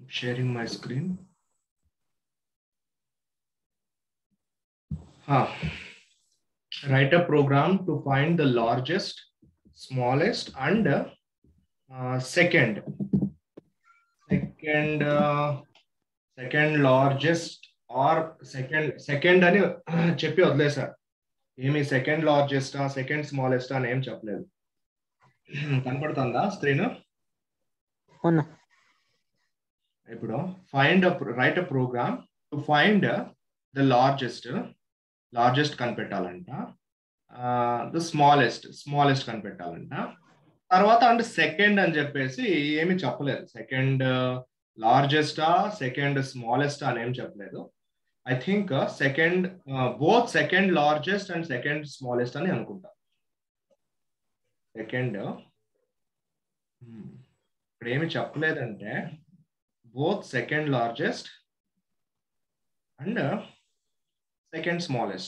sharing my screen. Huh. Write a program to find the largest, smallest, and uh, second, second, uh, second largest or second, second అని చెప్పి వదిలేసారు ఏమి second largest second smallest అని ఏం చెప్పలేదు కనపడుతుందా screen అవునా ఇప్పుడు find right a program to find the largest largest కనిపెట్టాలంట ద స్మాలెస్ట్ స్మాలెస్ట్ కనిపెట్టాలంట తర్వాత అంటే సెకండ్ అని చెప్పేసి ఏమి చెప్పలేదు సెకండ్ లార్జెస్టా సెకండ్ స్మాలెస్ట్ అని ఏం చెప్పలేదు I think second both second largest and second smallest అని అనుకుంటా సెకండ్ ఇక్కడ ఏమి చెప్పలేదంటే both second largest and uh, second smallest.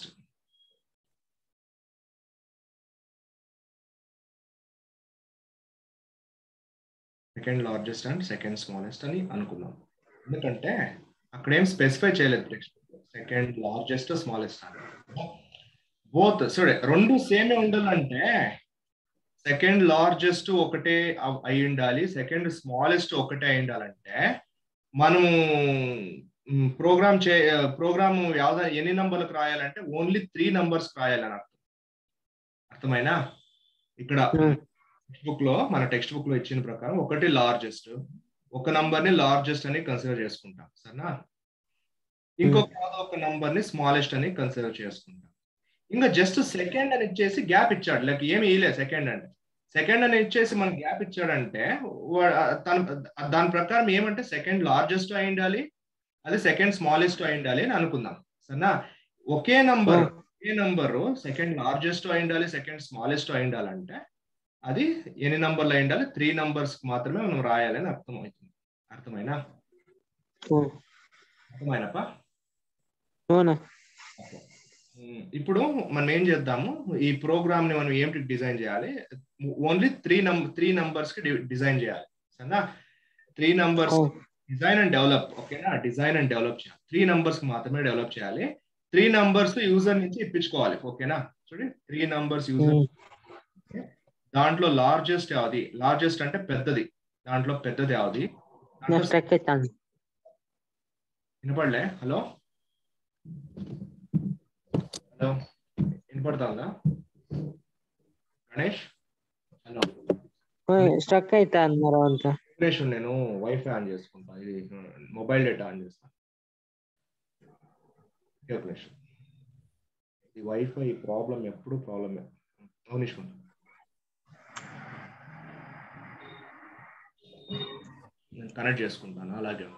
Second largest and second smallest అని అనుకున్నాం ఎందుకంటే అక్కడ ఏం స్పెసిఫై చేయలేదు టెక్స్ట్ సెకండ్ లార్జెస్ట్ స్మాలెస్ట్ అని బోత్ చూడే రెండు సేమే ఉండాలంటే సెకండ్ లార్జెస్ట్ ఒకటే అయి ఉండాలి సెకండ్ స్మాలెస్ట్ ఒకటే అయి ఉండాలంటే మనము ప్రోగ్రామ్ చే ప్రోగ్రామ్ యావద ఎన్ని నంబర్లకు రాయాలంటే ఓన్లీ త్రీ నంబర్స్ రాయాలని అర్థం అర్థమైనా ఇక్కడ టెక్స్ట్ బుక్ లో మన టెక్స్ట్ బుక్ లో ఇచ్చిన ప్రకారం ఒకటి లార్జెస్ట్ ఒక నంబర్ ని లార్జెస్ట్ అని కన్సిడర్ చేసుకుంటాం సరేనా ఇంకొక ఒక నంబర్ ని స్మాలెస్ట్ అని కన్సిడర్ చేసుకుంటాం ఇంకా జస్ట్ సెకండ్ అని ఇచ్చేసి గ్యాప్ ఇచ్చాడు లేక ఏమి ఇయలేదు సెకండ్ అంటే సెకండ్ అని ఇచ్చేసి మన గ్యాప్ ఇచ్చాడంటే తను దాని ప్రకారం ఏమంటే సెకండ్ లార్జెస్ట్ అయి ఉండాలి అది సెకండ్ స్మాలెస్ట్ అయి ఉండాలి అని అనుకుందాం సరేనా ఒకే నంబర్ ఒకే నంబరు సెకండ్ లార్జెస్ట్ అయి ఉండాలి సెకండ్ స్మాలెస్ట్ అయి ఉండాలంటే అది ఎన్ని నంబర్లు అయి ఉండాలి త్రీ నంబర్స్ మాత్రమే మనం రాయాలని అర్థమవుతుంది అర్థమైనా అర్థమైనప్పా ఇప్పుడు మనం ఏం చేద్దాము ఈ ప్రోగ్రామ్ ని మనం ఏంటి డిజైన్ చేయాలి only three number three numbers కి డిజైన్ చేయాలి సరేనా three numbers design and develop ఓకేనా డిజైన్ అండ్ డెవలప్ చేయాలి త్రీ నంబర్స్ కి మాత్రమే డెవలప్ చేయాలి త్రీ నంబర్స్ యూజర్ నుంచి ఇప్పించుకోవాలి ఓకేనా చూడండి త్రీ నంబర్స్ యూజర్ దాంట్లో లార్జెస్ట్ యావది లార్జెస్ట్ అంటే పెద్దది దాంట్లో పెద్దది యావది వినపడలే హలో హలో వినపడుతుందా గణేష్ హలో స్ట్రక్ అవుతా అన్నారు అంతా గణేష్ నేను వైఫై ఆన్ చేసుకుంటా ఇది మొబైల్ డేటా ఆన్ చేస్తా గణేష్ ఇది వైఫై ప్రాబ్లం ఎప్పుడు ప్రాబ్లమే అవునిష్కుంటా నేను కనెక్ట్ చేసుకుంటాను అలాగే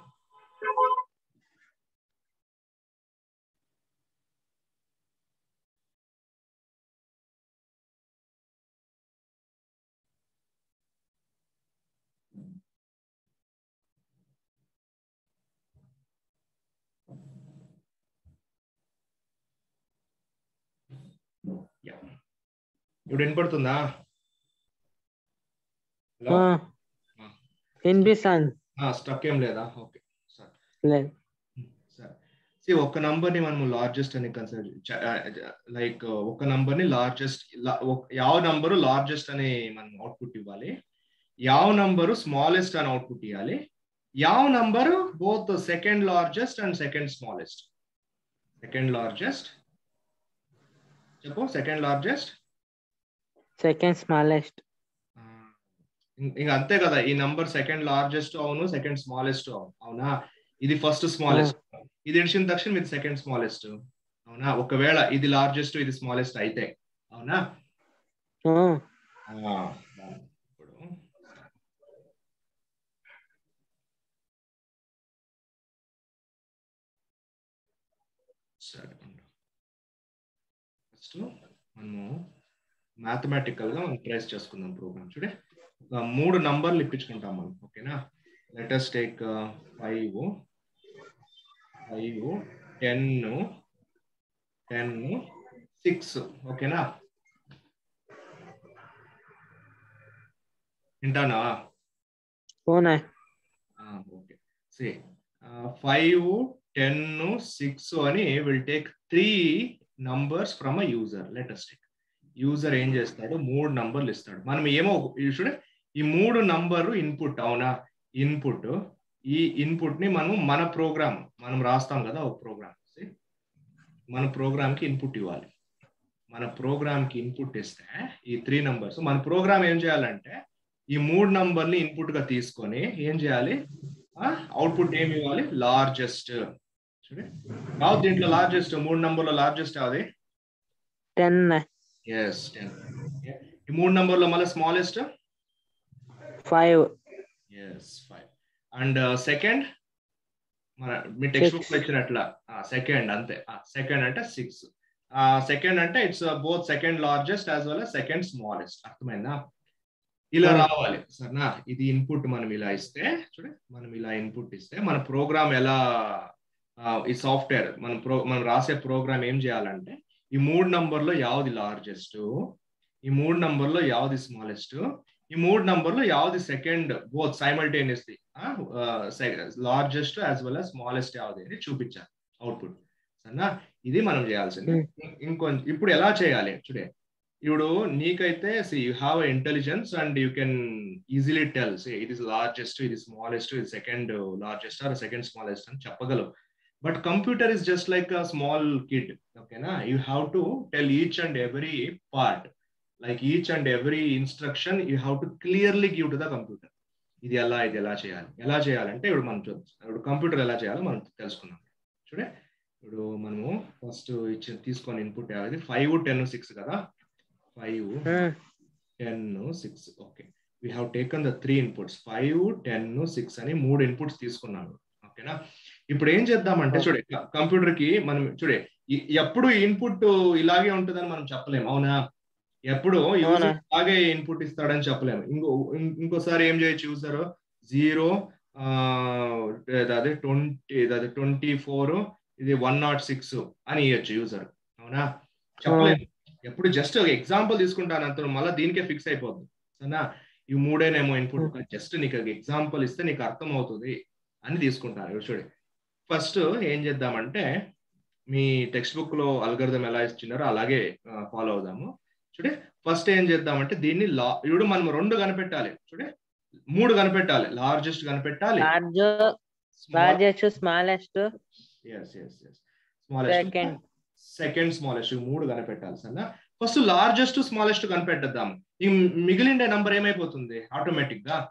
ఇప్పుడు వినపడుతుందా వినిపిస్తాను స్ట్రక్ ఏం లేదా ఓకే లేదు సరే ఒక నంబర్ ని మనం లార్జెస్ట్ అని కన్సిడర్ లైక్ ఒక నంబర్ ని లార్జెస్ట్ యావ నంబరు లార్జెస్ట్ అని మనం అవుట్పుట్ ఇవ్వాలి యావ నంబరు స్మాలెస్ట్ అని అవుట్పుట్ ఇవ్వాలి యావ number both second largest and second smallest second largest చెప్పు సెకండ్ లార్జెస్ట్ సెకండ్ స్మాలెస్ట్ ఇంకా అంతే కదా ఈ నంబర్ సెకండ్ లార్జెస్ట్ అవును సెకండ్ స్మాలెస్ట్ అవును అవునా ఇది ఫస్ట్ స్మాలెస్ట్ ఇది ఇడిచిన తక్షణం ఇది సెకండ్ స్మాలెస్ట్ అవునా ఒకవేళ ఇది లార్జెస్ట్ ఇది స్మాలెస్ట్ అయితే అవునా ఇప్పుడు సరే ఫస్ట్ మనము మ్యాథమెటికల్ గా మనం ట్రేస్ చేసుకుందాం ప్రోగ్రామ్ చూడే మూడు నంబర్లు ఇప్పించుకుంటాం మనం ఓకేనా latest take five five ten ten six ఓకేనా వింటానా okay okay see five ten six అని will take three numbers from a user latest take user ఏం చేస్తాడు మూడు నంబర్లు ఇస్తాడు మనం ఏమో చూడే ఈ మూడు నంబర్ ఇన్పుట్ అవునా ఇన్పుట్ ఈ ఇన్పుట్ ని మనం మన ప్రోగ్రామ్ మనం రాస్తాం కదా ఒక ప్రోగ్రామ్ మన ప్రోగ్రామ్ కి ఇన్పుట్ ఇవ్వాలి మన ప్రోగ్రామ్ కి ఇన్పుట్ ఇస్తే ఈ త్రీ నంబర్స్ మన ప్రోగ్రామ్ ఏం చేయాలంటే ఈ మూడు నంబర్ని ఇన్పుట్ గా తీసుకొని ఏం చేయాలి అవుట్పుట్ ఏమి ఇవ్వాలి లార్జెస్ట్ చూడండి రావు దీంట్లో లార్జెస్ట్ మూడు నంబర్లో లార్జెస్ట్ అది టెన్ ఎస్ టెన్ ఈ మూడు నంబర్లో మళ్ళీ smallest five yes five and second మన మీ టెక్స్ట్ బుక్ లో ఇచ్చినట్ల సెకండ్ అంతే సెకండ్ అంటే సిక్స్ సెకండ్ అంటే it's both second largest as well second smallest అర్థమైందా ఇలా రావాలి సరేనా ఇది ఇన్పుట్ మనం ఇలా ఇస్తే చూడండి మనం ఇలా ఇన్పుట్ ఇస్తే మన ప్రోగ్రామ్ ఎలా ఈ సాఫ్ట్వేర్ మనం ప్రో మనం రాసే ప్రోగ్రామ్ ఏం చేయాలంటే ఈ మూడు నంబర్లో యావది లార్జెస్ట్ ఈ మూడు నంబర్లో యావది స్మాలెస్ట్ ఈ మూడు నంబర్లో యావది second both simultaneously largest as well smallest యావది అని చూపించాలి అవుట్పుట్ సరేనా ఇది మనం చేయాల్సింది ఇంకొంచెం ఇప్పుడు ఎలా చేయాలి చూడే ఇప్పుడు నీకైతే see you have intelligence and you can easily tell see ఇది లార్జెస్ట్ ఇది స్మాలెస్ట్ ఇది second largest or second smallest అని చెప్పగలవు but computer is just like a small kid ఓకేనా you have to tell each and every part like each and every instruction you have to clearly give to the computer ఇది ఎలా ఇది ఎలా చేయాలి ఎలా చేయాలంటే ఇప్పుడు మనం చూద్దాం ఇప్పుడు కంప్యూటర్ ఎలా చేయాలో మనం తెలుసుకుందాం చూడే ఇప్పుడు మనము ఫస్ట్ ఇచ్చి తీసుకొని ఇన్పుట్ అది ఫైవ్ టెన్ సిక్స్ కదా five ten six okay we have taken the three inputs five ten six అని మూడు ఇన్పుట్స్ తీసుకున్నాడు ఓకేనా ఇప్పుడు ఏం చేద్దామంటే చూడే కంప్యూటర్ కి మనం చూడే ఎప్పుడు ఇన్పుట్ ఇలాగే ఉంటుందని మనం చెప్పలేము అవునా ఎప్పుడు యూజర్ ఇలాగే ఇన్పుట్ ఇస్తాడని చెప్పలేము ఇంకో ఇంకోసారి ఏం చేయొచ్చు యూజర్ జీరో అదే ట్వంటీ అదే ట్వంటీ ఫోర్ ఇది వన్ నాట్ సిక్స్ అని ఇవ్వచ్చు యూజర్ అవునా చెప్పలేము ఎప్పుడు జస్ట్ ఒక ఎగ్జాంపుల్ తీసుకుంటాను అంత మళ్ళీ దీనికే ఫిక్స్ అయిపోతుంది సరేనా ఈ మూడేనేమో ఇన్పుట్ జస్ట్ నీకు ఎగ్జాంపుల్ ఇస్తే నీకు అర్థం అవుతుంది అని తీసుకుంటాను చూడండి ఫస్ట్ ఏం చేద్దామంటే మీ టెక్స్ట్ బుక్ లో అల్గర్థం ఎలా ఇచ్చినారో అలాగే ఫాలో అవుదాము చూడే ఫస్ట్ ఏం చేద్దామంటే దీన్ని లా ఇప్పుడు మనం రెండు కనిపెట్టాలి చూడే మూడు కనిపెట్టాలి లార్జెస్ట్ కనిపెట్టాలి large largest smallest yes yes yes smallest second smallest మూడు కనిపెట్టాలి సన్నా ఫస్ట్ లార్జెస్ట్ స్మాలెస్ట్ కనిపెట్టద్దాం ఈ మిగిలిండే నంబర్ ఏమైపోతుంది ఆటోమేటిక్ గా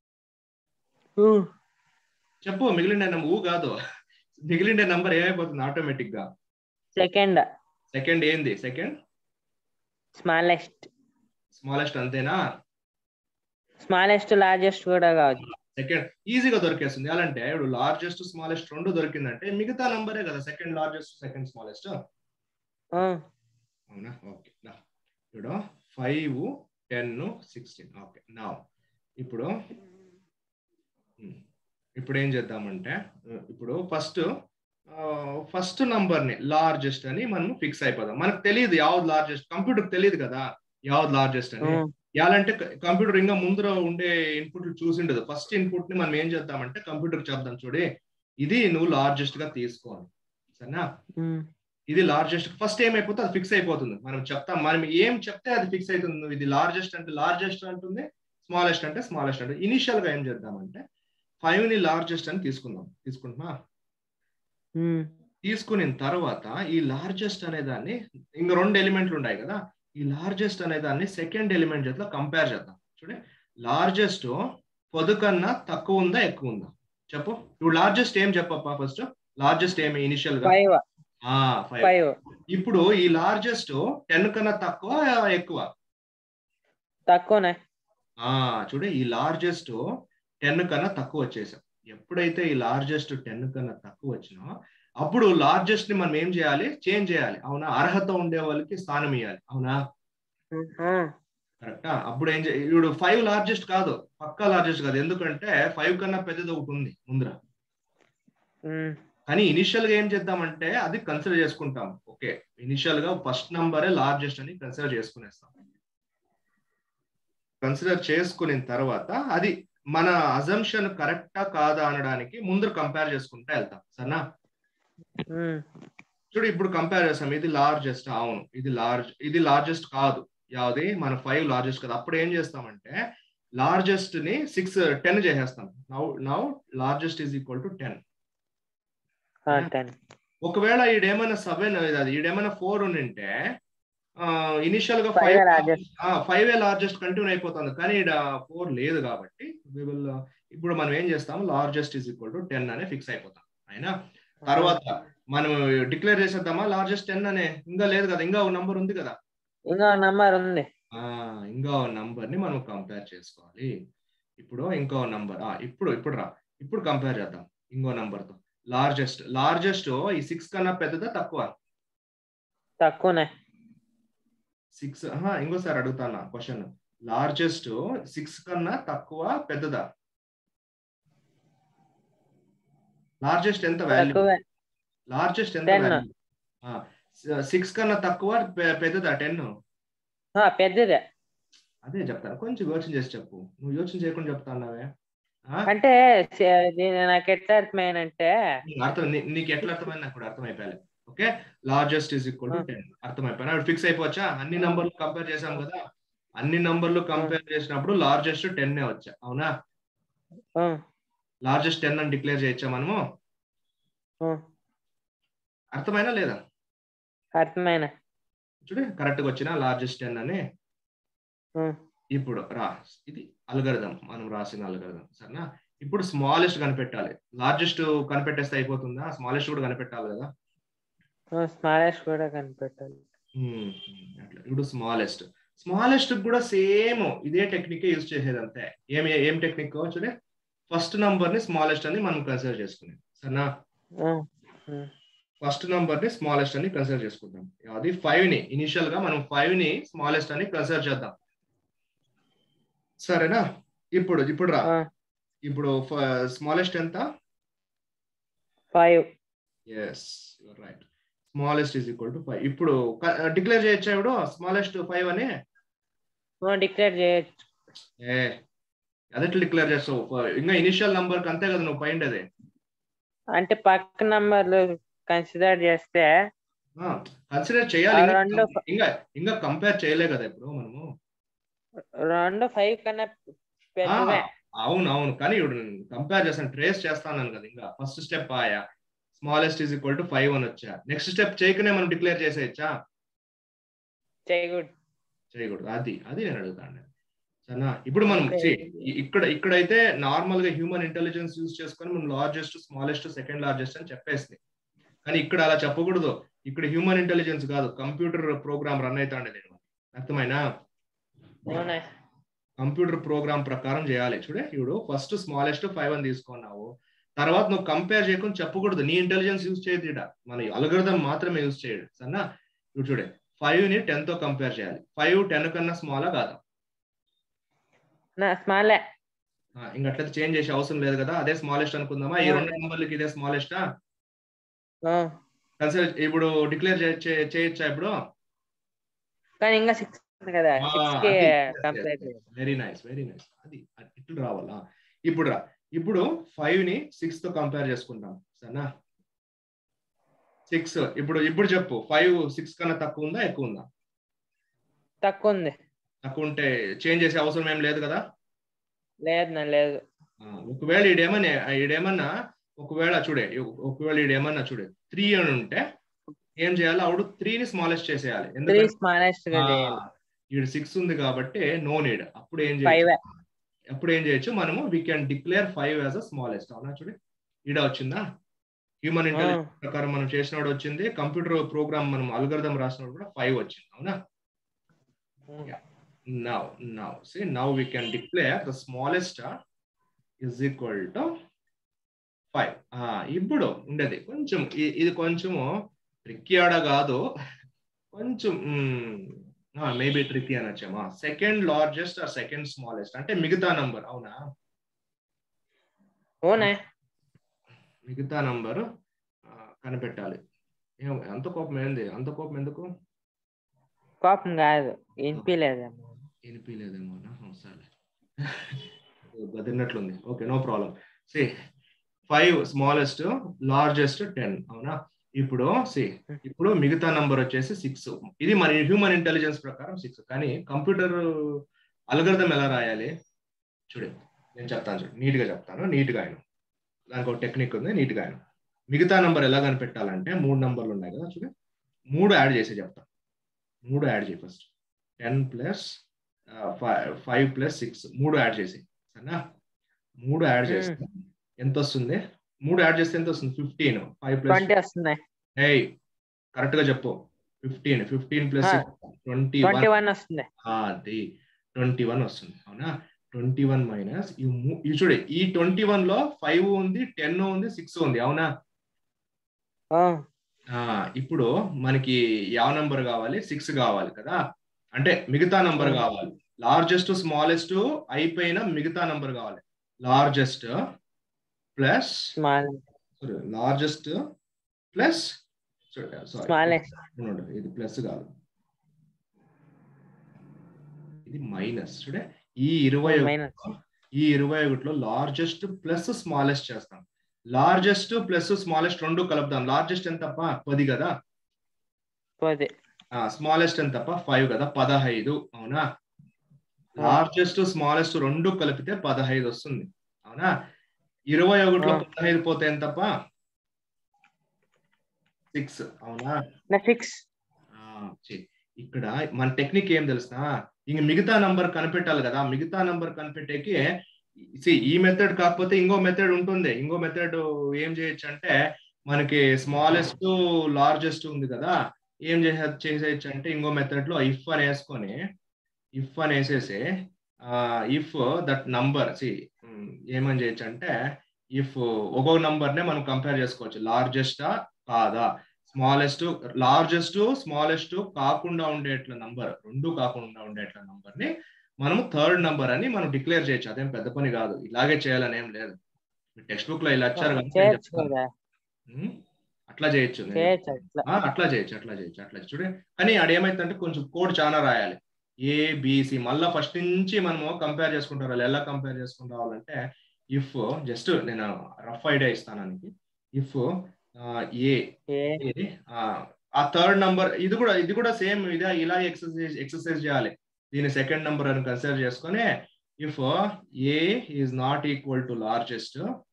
చెప్పు మిగిలిండే నంబర్ ఊ కాదు మిగిలిండే నంబర్ ఏమైపోతుంది ఆటోమేటిక్ గా సెకండ్ సెకండ్ ఏంది సెకండ్ స్మాలెస్ట్ స్మాలెస్ట్ అంతేనా స్మాలెస్ట్ లార్జెస్ట్ కూడా కావచ్చు సెకండ్ ఈజీగా దొరికేస్తుంది ఎలా అంటే ఇప్పుడు లార్జెస్ట్ స్మాలెస్ట్ రెండు దొరికిందంటే మిగతా నంబరే కదా సెకండ్ లార్జెస్ట్ సెకండ్ స్మాలెస్ట్ అవునా ఓకే ఇప్పుడు ఫైవ్ టెన్ సిక్స్టీన్ ఓకే నా ఇప్పుడు ఇప్పుడు ఏం చేద్దామంటే ఇప్పుడు ఫస్ట్ ఫస్ట్ నంబర్ని లార్జెస్ట్ అని మనం ఫిక్స్ అయిపోదాం మనకు తెలియదు యావది లార్జెస్ట్ కంప్యూటర్ తెలియదు కదా యావది లార్జెస్ట్ అని యాలంటే కంప్యూటర్ ఇంకా ముందర ఉండే ఇన్పుట్లు చూసిండదు ఫస్ట్ ఇన్పుట్ ని మనం ఏం చేద్దామంటే కంప్యూటర్ చెప్దాం చూడి ఇది నువ్వు లార్జెస్ట్ గా తీసుకోవాలి సరేనా ఇది లార్జెస్ట్ ఫస్ట్ ఏమైపోతే అది ఫిక్స్ అయిపోతుంది మనం చెప్తాం మనం ఏం చెప్తే అది ఫిక్స్ అవుతుంది ఇది లార్జెస్ట్ అంటే లార్జెస్ట్ అంటుంది స్మాలెస్ట్ అంటే స్మాలెస్ట్ అంటే ఇనిషియల్ గా ఏం చేద్దామంటే ఫైవ్ ని లార్జెస్ట్ అని తీసుకుందాం తీసుకుంటున్నా తీసుకున్న తర్వాత ఈ లార్జెస్ట్ అనే దాన్ని ఇంకా రెండు ఎలిమెంట్లు ఉన్నాయి కదా ఈ లార్జెస్ట్ అనే దాన్ని సెకండ్ ఎలిమెంట్ చేతిలో కంపేర్ చేద్దాం చూడే లార్జెస్ట్ పొదు కన్నా తక్కువ ఉందా ఎక్కువ ఉందా చెప్పు ఇప్పుడు లార్జెస్ట్ ఏం చెప్పప్ప ఫస్ట్ లార్జెస్ట్ ఏమి ఇనిషియల్ గా ఫైవ్ ఇప్పుడు ఈ లార్జెస్ట్ టెన్ కన్నా తక్కువ ఎక్కువ తక్కువనే చూడు ఈ లార్జెస్ట్ టెన్ కన్నా తక్కువ వచ్చేసాం ఎప్పుడైతే ఈ లార్జెస్ట్ టెన్ కన్నా తక్కువ వచ్చినా అప్పుడు లార్జెస్ట్ ని మనం ఏం చేయాలి చేంజ్ చేయాలి అవునా అర్హత ఉండే వాళ్ళకి స్థానం ఇవ్వాలి అవునా కరెక్టా అప్పుడు ఏం ఇప్పుడు ఫైవ్ లార్జెస్ట్ కాదు పక్కా లార్జెస్ట్ కాదు ఎందుకంటే ఫైవ్ కన్నా పెద్దది ఒకటి ఉంది ముందర కానీ ఇనిషియల్ గా ఏం చేద్దామంటే అది కన్సిడర్ చేసుకుంటాం ఓకే ఇనిషియల్ గా ఫస్ట్ నంబరే లార్జెస్ట్ అని కన్సిడర్ చేసుకునేస్తాం కన్సిడర్ చేసుకున్న తర్వాత అది మన అజంప్షన్ కరెక్టా కాదా అనడానికి ముందు కంపేర్ చేసుకుంటూ వెళ్తాం సరేనా ఉమ్, చూడు ఇప్పుడు కంపేర్ చేస్తాం ఇది లార్జెస్ట్ అవును ఇది లార్జ్ ఇది లార్జెస్ట్ కాదు యావది మన ఫైవ్ లార్జెస్ట్ కాదు అప్పుడు ఏం చేస్తామంటే లార్జెస్ట్ ని సిక్స్ టెన్ చేసేస్తాం now now largest is equal to ten ఆ, ten. ఒకవేళ ఈడేమైనా సెవెన్ అది ఈడేమైనా ఫోర్ ఉండింటే ఇనిషియల్ గా Five ఫైవ్ largest. ఫైవ్ ఏ లార్జెస్ట్ కంటిన్యూ అయిపోతుంది కానీ ఈడ ఫోర్ లేదు కాబట్టి we will, uh, ఇప్పుడు మనం ఏం చేస్తాం largest is equal to ten అనే ఫిక్స్ అయిపోతాం అయినా తర్వాత మనం డిక్లేర్ చేసేద్దామా లార్జెస్ట్ టెన్ అనే ఇంకా లేదు కదా ఇంకా ఒక నంబర్ ఉంది కదా ఇంకా నంబర్ ఉంది ఆ ఇంకా నంబర్ ని మనం కంపేర్ చేసుకోవాలి ఇప్పుడు ఇంకో నంబర్ ఇప్పుడు ఇప్పుడు రా ఇప్పుడు కంపేర్ చేద్దాం ఇంకో నంబర్ తో లార్జెస్ట్ లార్జెస్ట్ ఈ సిక్స్ కన్నా పెద్దదా తక్కువ తక్కువనే సిక్స్ ఇంకోసారి అడుగుతాను క్వశ్చన్ లార్జెస్ట్ సిక్స్ కన్నా తక్కువ పెద్దదా లార్జెస్ట్ ఎంత వాల్యూ తక్కువే లార్జెస్ట్ ఎంత 10. వాల్యూ సిక్స్ కన్నా తక్కువ పె- పెద్దదా టెన్ ఆ, పెద్దదే అదే చెప్తాను కొంచెం యోచన చేసి చెప్పు నువ్వు యోచన చేయకుండా చెప్తా అన్నావే ఆ? అంటే సే- దీని నాకు ఎట్లా అర్థమైందంటే నీకు అర్థం నీ- నీకు ఎట్లా అర్థమైంది నాకు కూడా అర్థమైపోయాలి okay largest is equal to ten అర్థమైపోయినా ఫిక్స్ అయిపోవచ్చా అన్ని నంబర్లు కంపేర్ చేసాం కదా అన్ని నంబర్లు కంపేర్ చేసినప్పుడు లార్జెస్ట్ టెన్ వచ్చా అవునా ఆ, లార్జెస్ట్ టెన్ అని డిక్లేర్ చేయొచ్చా మనము ఆ, అర్థమైనా లేదా అర్థమైన చూడు కరెక్ట్ గా వచ్చిన లార్జెస్ట్ టెన్ అని ఆ, ఇప్పుడు రా ఇది అల్గరిథం మనం రాసిన అల్గరిథం సరేనా ఇప్పుడు స్మాలెస్ట్ కనిపెట్టాలి లార్జెస్ట్ కనిపెట్టేస్తే అయిపోతుందా స్మాలెస్ట్ కూడా కనిపెట్టాలి కదా ఆ, స్మాలెస్ట్ కూడా కనిపెట్టాలి ఉమ్, అట్లా ఇప్పుడు స్మాలెస్ట్ స్మాలెస్ట్ కూడా సేమ్ ఇదే టెక్నిక్ యూజ్ చేసేది అంతే ఏం ఏం టెక్నిక్ చూడే ఫస్ట్ నంబర్ ని స్మాలెస్ట్ అని మనం కన్సిడర్ చేసుకునేది సరేనా ఆ, ఆ, ఫస్ట్ నంబర్ ని స్మాలెస్ట్ అని కన్సిడర్ చేసుకుందాం అది ఫైవ్ ని ఇనిషియల్ గా మనం ఫైవ్ ని స్మాలెస్ట్ అని కన్సిడర్ చేద్దాం సరేనా ఇప్పుడు ఇప్పుడు రా ఆ, ఇప్పుడు స్మాలెస్ట్ ఎంత five yes you're right smallest is equal to five ఇప్పుడు డిక్లేర్ చేయొచ్చా ఇప్పుడు స్మాలెస్ట్ ఫైవ్ అని డిక్లేర్ చేయొచ్చు ఏ అదెట్లా డిక్లేర్ చేస్తావు ఫ- ఇంకా ఇనిషియల్ నంబర్ అంతే కదా నువ్వు పైండ్ అదే అంటే పక్క నంబర్లు కన్సిడర్ చేస్తే కన్సిడర్ చేయాలి ఆ ఇంకా- రెండు ఇంకా ఇంకా కంపేర్ చేయలే కదా ఇప్పుడు మనము రెండు ఫైవ్ కన్నా పెద్దవే అవును అవును కానీ ఇప్పుడు కంపేర్ చేస్తాను ట్రేస్ చేస్తాను కదా ఇంకా ఫస్ట్ స్టెప్ ఆయా smallest is equal to five అని వచ్చా నెక్స్ట్ స్టెప్ చేయకనే మనం డిక్లేర్ చేసేయచ్చా చేయకూడదు చేయకూడదు అది అది నేను అడుగుతాను సరేనా ఇప్పుడు మనం Okay. see, ఇ- ఇక్కడ ఇక్కడైతే నార్మల్ గా హ్యూమన్ ఇంటెలిజెన్స్ యూజ్ చేసుకొని మనం లార్జెస్ట్ స్మాలెస్ట్ సెకండ్ లార్జెస్ట్ అని చెప్పేసి కానీ ఇక్కడ అలా చెప్పకూడదు ఇక్కడ హ్యూమన్ ఇంటెలిజెన్స్ కాదు కంప్యూటర్ ప్రోగ్రామ్ రన్ అవుతాండే నేను అర్థమైనా అవునా కంప్యూటర్ ప్రోగ్రామ్ ప్రకారం చేయాలి చూడే ఇప్పుడు ఫస్ట్ స్మాలెస్ట్ ఫైవ్ అని తీసుకున్నావు తర్వాత నువ్వు కంపేర్ చేయకుండా చెప్పకూడదు నీ ఇంటెలిజెన్స్ యూజ్ చేయదు ఇక్కడ మన అలగర్థం మాత్రమే యూజ్ చేయడు సరేనా ఇప్పుడు చూడే ఫైవ్ ని టెన్ తో కంపేర్ చేయాలి ఫైవ్ టెన్ కన్నా స్మాలా కాదా నా స్మాలే ఆ, ఇంక అట్లయితే చేంజ్ చేసే అవసరం లేదు కదా అదే స్మాలెస్ట్ అనుకుందామా ఈ ఆ. రెండు నెంబర్లకి ఇదే స్మాలెస్టా ఆ, కన్సిడర్ ఇప్పుడు డిక్లేర్ చేయొచ్చా ఇప్పుడు కానీ ఇంకా సిక్స్ కదా ఆ, సిక్స్ కి అది, yes, compare yes, yes. Very nice very nice అది అది ఇట్లు రావాలా ఇప్పుడు రా ఇప్పుడు ఫైవ్ ని సిక్స్ తో కంపేర్ చేసుకుంటాం సరేనా సిక్స్ ఇప్పుడు ఇప్పుడు చెప్పు ఫైవ్ సిక్స్ కన్నా తక్కువ ఉందా ఎక్కువ ఉందా తక్కువ ఉంది తక్కువ ఉంటే చేంజ్ చేసే అవసరం ఏం లేదు కదా లేదు నా లేదు ఆ, ఒకవేళ ఈడేమన్నా ఈడేమన్నా ఒకవేళ చూడే ఒకవేళ ఈడేమన్నా చూడే త్రీ అని ఉంటే ఏం చేయాలి అప్పుడు త్రీని స్మాలెస్ట్ చేసేయాలి త్రీ ఎందుకంటే స్మాలెస్ట్ గా ఆ, చేయాలి ఈడ సిక్స్ ఉంది కాబట్టి నో నీడ్ అప్పుడు ఏం ఫైవ్ చేయొచ్చు అప్పుడు ఏం చేయొచ్చు మనము we can declare five as a smallest అవునా చూడు ఈడ వచ్చిందా హ్యూమన్ ఇంటెలిజెన్స్ ప్రకారం మనం చేసినప్పుడు వచ్చింది కంప్యూటర్ ప్రోగ్రామ్ మనం అల్గర్థం రాసినప్పుడు కూడా ఫైవ్ వచ్చింది అవునా now now see now we can declare the smallest uh, is equal to 5 ఆ ఇప్పుడు ఉండేది కొంచెం ఇ- ఇది కొంచెము ట్రిక్కీ ఆడ కాదు కొంచెం మేబీ ట్రిక్కీ అనొచ్చామా second largest or second smallest అంటే మిగతా నంబర్ అవునా అవునా మిగతా నంబర్ కనిపెట్టాలి ఏం అంత కోపం ఏంది అంత కోపం ఎందుకు కోపం కాదు వినిపించలేదేమో వినిపించలేదేమో సరే గదిన్నట్లుంది okay no problem see five smallest largest ten అవునా ఇప్పుడు సి ఇప్పుడు మిగతా నంబర్ వచ్చేసి సిక్స్ ఇది మన హ్యూమన్ ఇంటెలిజెన్స్ ప్రకారం సిక్స్ కానీ కంప్యూటర్ అల్గర్థం ఎలా రాయాలి చూడండి నేను చెప్తాను చూడు నీట్ గా చెప్తాను నీట్ గా ఆయన దానికి ఒక టెక్నిక్ ఉంది నీట్ గా ఆయన మిగతా నంబర్ ఎలా కనిపెట్టాలంటే మూడు నంబర్లు ఉన్నాయి కదా చూడండి మూడు యాడ్ చేసి చెప్తాను మూడు యాడ్ చేయి first ten plus five plus six మూడు యాడ్ చేసి సరేనా మూడు యాడ్ చేస్తే ఎంత వస్తుంది మూడు యాడ్ చేస్తే ఎంత వస్తుంది ఫిఫ్టీన్ ఫైవ్ ప్లస్ ట్వంటీ వస్తున్నాయి ఏయ్ కరెక్ట్ గా చెప్పు ఫిఫ్టీన్ ఫిఫ్టీన్ ప్లస్ ఆ. ట్వంటీ ట్వంటీ వన్ వస్తుంది అది ట్వంటీ వన్ వస్తుంది అవునా ట్వంటీ వన్ మైనస్ ఈ మూ- ఈ చూడు ఈ ట్వంటీ వన్ లో ఫైవ్ ఉంది టెన్ ఉంది సిక్స్ ఉంది అవునా ఆ, ఆ ఇప్పుడు మనకి యావ నంబర్ కావాలి సిక్స్ కావాలి కదా అంటే మిగతా నంబర్ Hmm. కావాలి లార్జెస్ట్ స్మాలెస్ట్ అయిపోయిన మిగతా నంబర్ కావాలి largest plus small largest plus sorry smallest ఇది ప్లస్ కాదు ఇది మైనస్ చూడే ఈ ఇరవై మైనస్ ఈ ఇరవై ఒకటిలో లార్జెస్ట్ ప్లస్ స్మాలెస్ట్ చేస్తాం లార్జెస్ట్ ప్లస్ స్మాలెస్ట్ రెండు కలుపుదాం లార్జెస్ట్ ఎంత తప్ప పది కదా పది స్మాలెస్ట్ ఎంత తప్ప ఫైవ్ కదా పదహైదు అవునా లార్జెస్ట్ స్మాలెస్ట్ రెండు కలిపితే పదహైదు వస్తుంది అవునా ఇరవై ఒకటిలో ఆ. పదహైదు పోతే ఎంత తప్ప సిక్స్ అవునా సిక్స్ ఆ, ఛీ. ఇక్కడ మన టెక్నిక్ ఏం తెలుసా ఇంక మిగతా నంబర్ కనిపెట్టాలి కదా మిగతా నంబర్ కనిపెట్టేకి see, ఈ మెథడ్ కాకపోతే ఇంకో మెథడ్ ఉంటుంది ఇంకో మెథడ్ ఏం చేయొచ్చు అంటే మనకి స్మాలెస్ట్ లార్జెస్ట్ ఉంది కదా ఏం చేసే చేసేయచ్చు అంటే ఇంకో మెథడ్ లో ఇఫ్ అని వేసుకొని ఇఫ్ అని వేసేసి ఇఫ్ దట్ నంబర్ సి ఏమని చేయొచ్చు అంటే ఇఫ్ ఒక్కొక్క నంబర్ నే మనం కంపేర్ చేసుకోవచ్చు లార్జెస్టా కాదా స్మాలెస్ట్ లార్జెస్ట్ స్మాలెస్ట్ కాకుండా ఉండేట్ల నంబర్ రెండు కాకుండా ఉండేట్ల నంబర్ ని మనం థర్డ్ నంబర్ అని మనం డిక్లేర్ చేయొచ్చు అదేం పెద్ద పని కాదు ఇలాగే చేయాలని ఏం లేదు టెక్స్ట్ బుక్ లో ఇలా వచ్చారు కాబట్టి నేను చేయొచ్చు చెప్తాను. కదా ఉమ్, అట్లా చేయొచ్చు నేను చేయొచ్చు అట్లా ఆ, అట్లా చేయొచ్చు అట్లా చేయొచ్చు అట్లా చూడే కానీ ఆడ ఏమైతుందంటే కొంచెం కోడ్ చాలా రాయాలి ఏ బిసి మళ్ళా ఫస్ట్ నుంచి మనము కంపేర్ చేసుకుంటారు వాళ్ళు ఎలా కంపేర్ చేసుకుంటూ రావాలంటే ఇఫ్ జస్ట్ నేను రఫ్ ఐడియా ఇస్తాను ఇఫ్ ఏ ఏ ఏ, ఆ, ఆ థర్డ్ నంబర్ ఇది కూడా ఇది కూడా సేమ్ ఇదే ఇలా ఎక్సర్సైజ్ ఎక్సర్సైజ్ చేయాలి దీని సెకండ్ నంబర్ అని కన్సిడర్ చేసుకొని if a is not equal to largest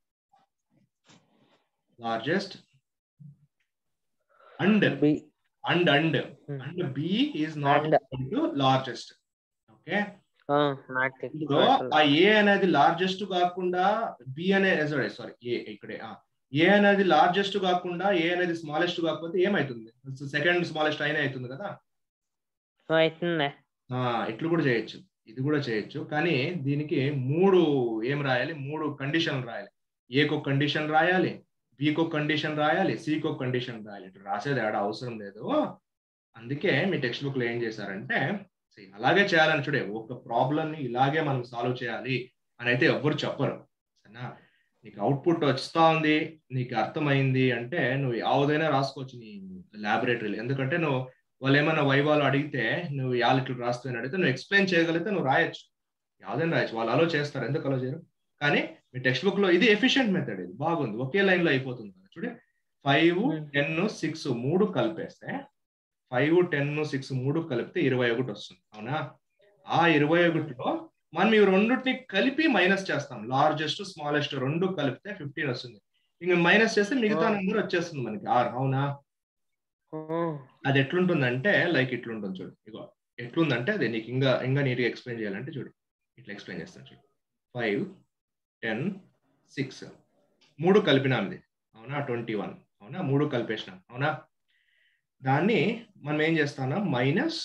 largest and b and and Hmm. And b is not And. Equal to largest okay not ఇప్పుడు ఆ ఏ అనేది లార్జెస్ట్ కాకుండా బి అనే సారీ సారీ ఏ ఇక్కడే ఏ అనేది లార్జెస్ట్ కాకుండా ఏ అనేది స్మాలెస్ట్ కాకపోతే ఏమైతుంది సెకండ్ స్మాలెస్ట్ అయినా అవుతుంది కదా అవుతుంది ఆ, ఇట్లు కూడా చేయొచ్చు ఇది కూడా చేయొచ్చు కానీ దీనికి మూడు ఏం రాయాలి మూడు కండిషన్లు రాయాలి ఏకో కండిషన్ రాయాలి బికో కండిషన్ రాయాలి సికో కండిషన్ రాయాలి ఇటు రాసేది ఆడ అవసరం లేదు అందుకే మీ టెక్స్ట్ బుక్ లో ఏం చేశారంటే see, అలాగే చేయాలని చూడే ఒక ప్రాబ్లమ్ ని ఇలాగే మనం సాల్వ్ చేయాలి అని అయితే ఎవ్వరు చెప్పరు సరేనా నీకు అవుట్పుట్ వస్తా ఉంది నీకు అర్థమైంది అంటే నువ్వు యావదైనా రాసుకోవచ్చు నీ ల్యాబొరేటరీలో ఎందుకంటే నువ్వు వాళ్ళు ఏమైనా వైవాలు అడిగితే నువ్వు యాలు ఇట్లా రాస్తాయని అడిగితే నువ్వు ఎక్స్ప్లెయిన్ చేయగలిగితే నువ్వు రాయొచ్చు యావదైనా రాయొచ్చు వాళ్ళు అలో చేస్తారు ఎందుకు అలో చేయరు కానీ మీ టెక్స్ట్ బుక్ లో ఇది ఎఫిషియెంట్ మెథడ్ ఇది బాగుంది ఒకే లైన్ లో అయిపోతుంది కదా చూడు ఫైవ్ Hmm. టెన్ సిక్స్ మూడు కలిపేస్తే ఫైవ్ టెన్ సిక్స్ మూడు కలిపితే ఇరవై ఒకటి వస్తుంది అవునా ఆ ఇరవై ఒకటిలో మనం ఈ రెండింటిని కలిపి మైనస్ చేస్తాం లార్జెస్ట్ స్మాలెస్ట్ రెండు కలిపితే ఫిఫ్టీన్ వస్తుంది ఇంక మైనస్ చేస్తే మిగతా Oh. నెంబర్ వచ్చేస్తుంది మనకి ఆర్ అవునా అది ఎట్లుంటుందంటే లైక్ ఇట్లుంటుంది చూడు ఇగో ఎట్లుందంటే అది నీకు ఇంకా ఇంకా నీట్గా ఎక్స్ప్లెయిన్ చేయాలంటే చూడు ఇట్లా ఎక్స్ప్లెయిన్ చేస్తాను చూడు ఫైవ్ టెన్ సిక్స్ మూడు కలిపినాంది అవునా ట్వంటీ వన్ అవునా మూడు కలిపేసినాం అవునా దాన్ని మనం ఏం చేస్తాం మైనస్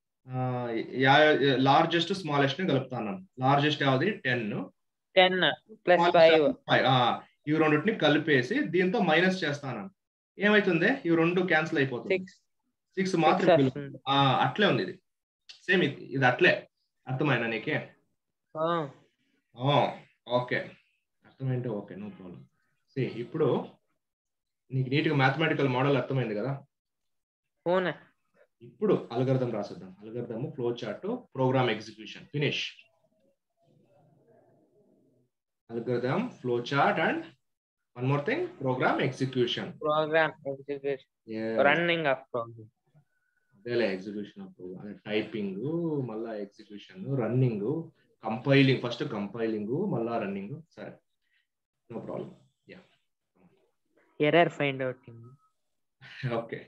లార్జెస్ట్ స్మాలెస్ట్ ని కలుపుతాను లార్జెస్ట్ యావది టెన్ టెన్ ప్లస్ ఫైవ్ ఇవి రెండింటిని కలిపేసి దీంతో మైనస్ చేస్తాను ఏమైతుంది ఇవి రెండు క్యాన్సిల్ అయిపోతుంది సిక్స్ సిక్స్ సిక్స్ మాత్రం మిగులుతుంది. వస్తుంది ఆ, అట్లే ఉంది ఇది సేమ్ ఇది ఇది అట్లే అర్థమైనా నీకే ఆ, ఆ, ఓకే అర్థమైంటే ఓకే నో ప్రాబ్లం సి ఇప్పుడు నీకు నీట్గా మ్యాథమెటికల్ మోడల్ అర్థమైంది కదా అవునా ఇప్పుడు అల్గర్థం రాసిద్దాం algorithm flow chart program execution finish algorithm flow chart and one more thing program execution program execution yeah running of program అదేలే ఎగ్జిక్యూషన్ అప్పుడు అదే టైపింగ్ మళ్ళా execution running compiling first compiling మళ్ళా రన్నింగ్ సరే no problem yeah error find out okay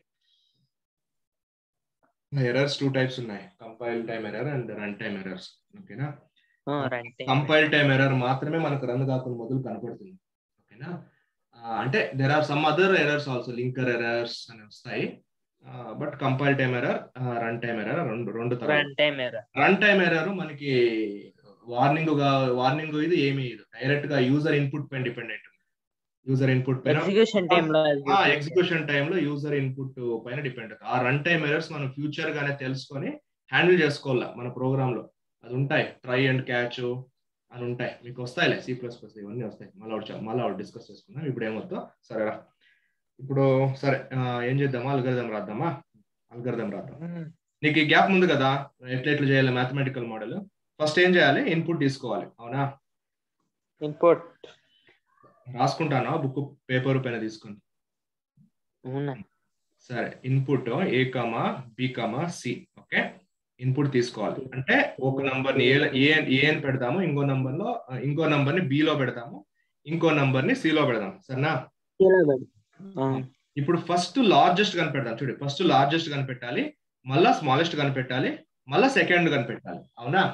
errors two types ఉన్నాయి compile time error and run time errors ఓకేనా running compile time error మాత్రమే మనకు రన్ కాకుండా మొదలు కనపడుతుంది ఓకేనా ఆ, అంటే there are some other errors also linker errors అని వస్తాయి but compile time error run time error రెండు రెండు తర్వాత run time error run time error మనకి వార్నింగ్ వార్నింగ్ ఇది ఏమి ఇది డైరెక్ట్ గా యూజర్ ఇన్పుట్ పైన డిపెండెంట్ యూజర్ ఇన్పుట్ పైన ఎగ్జిక్యూషన్ టైం లో ఎగ్జిక్యూషన్ టైంలో యూజర్ ఇన్పుట్ పైన డిపెండ్ అవుతుంది ఆ రన్ టైమ్ ఎర్రర్స్ మనం ఫ్యూచర్ గానే తెలుసుకొని హ్యాండిల్ చేసుకోవాలా మన ప్రోగ్రామ్ లో అది ఉంటాయి ట్రై అండ్ క్యాచ్ అని ఉంటాయి మీకు వస్తాయిలే సి ప్లస్ ప్లస్ ఇవన్నీ వస్తాయి మళ్ళీ ఒకటి చెప్- మళ్ళీ ఒకటి డిస్కస్ చేసుకుందాం ఇప్పుడు ఏమొద్దు సరేరా ఇప్పుడు సరే ఆ, ఏం చేద్దామా అల్గరిథం రాద్దామా అల్గరిథం రాద్దాం నీకు ఈ గ్యాప్ ఉంది కదా ఎట్లా ఎట్లా చేయాలి మ్యాథమెటికల్ మోడల్ ఫస్ట్ ఏం చేయాలి ఇన్పుట్ తీసుకోవాలి అవునా ఇన్పుట్ రాసుకుంటానా బుక్ పేపర్ పైన తీసుకుని అవునా సరే input a comma b comma c okay input తీసుకోవాలి అంటే ఒక నంబర్ ని ఏ ఏ అని పెడతాము ఇంకో నంబర్ లో ఆ, ఇంకో నంబర్ ని బి లో పెడతాము ఇంకో నంబర్ ని సి లో పెడదాం సరేనా ఇప్పుడు ఫస్ట్ లార్జెస్ట్ కనిపెడతాం చూడు ఫస్ట్ లార్జెస్ట్ కనిపెట్టాలి మళ్ళా స్మాలెస్ట్ కనిపెట్టాలి మళ్ళా సెకండ్ కనిపెట్టాలి అవునా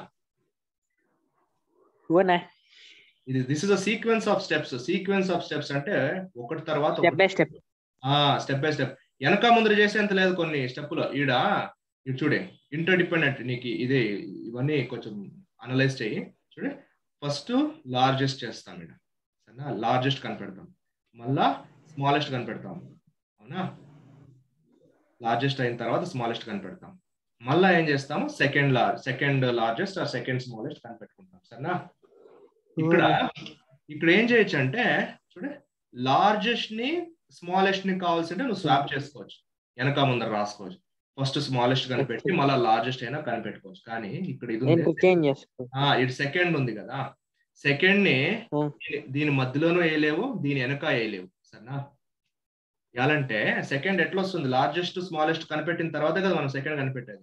అవునా ఇది this is a sequence of steps sequence of steps అంటే ఒకటి తర్వాత step by step step by step వెనక ముందర చేసేంత లేదు కొన్ని స్టెప్పులు ఈడ ఇది చూడే ఇంటర్ డిపెండెంట్ నీకు ఇది ఇవన్నీ కొంచెం అనలైజ్ చేయి చూడే ఫస్ట్ లార్జెస్ట్ చేస్తాం ఈడ సరేనా లార్జెస్ట్ కనిపెడతాం మళ్ళా స్మాలెస్ట్ కనిపెడతాం అవునా లార్జెస్ట్ అయిన తర్వాత స్మాలెస్ట్ కనిపెడతాం మళ్ళా ఏం చేస్తాము second large second largest or second smallest కనిపెట్టుకుంటాం సరేనా ఇక్కడ ఇక్కడ ఏం చేయొచ్చు అంటే చూడే లార్జెస్ట్ ని స్మాలెస్ట్ ని కావాల్సింటే నువ్వు స్వాప్ చేసుకోవచ్చు వెనక ముందర రాసుకోవచ్చు ఫస్ట్ స్మాలెస్ట్ కనిపెట్టి మళ్ళీ లార్జెస్ట్ అయినా కనిపెట్టుకోవచ్చు కానీ ఇక్కడ ఇది నేను ఉంది చేంజ్ చేసుకో ఆ, ఇది సెకండ్ ఉంది కదా సెకండ్ ని Hmm. దీని- దీని మధ్యలోనూ వేయలేవు దీని వెనక వేయలేవు సరేనా ఎలాంటే సెకండ్ ఎట్లా వస్తుంది లార్జెస్ట్ స్మాలెస్ట్ కనిపెట్టిన తర్వాత కదా మనం సెకండ్ కనిపెట్టేది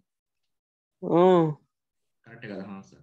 కరెక్ట్ కదా సార్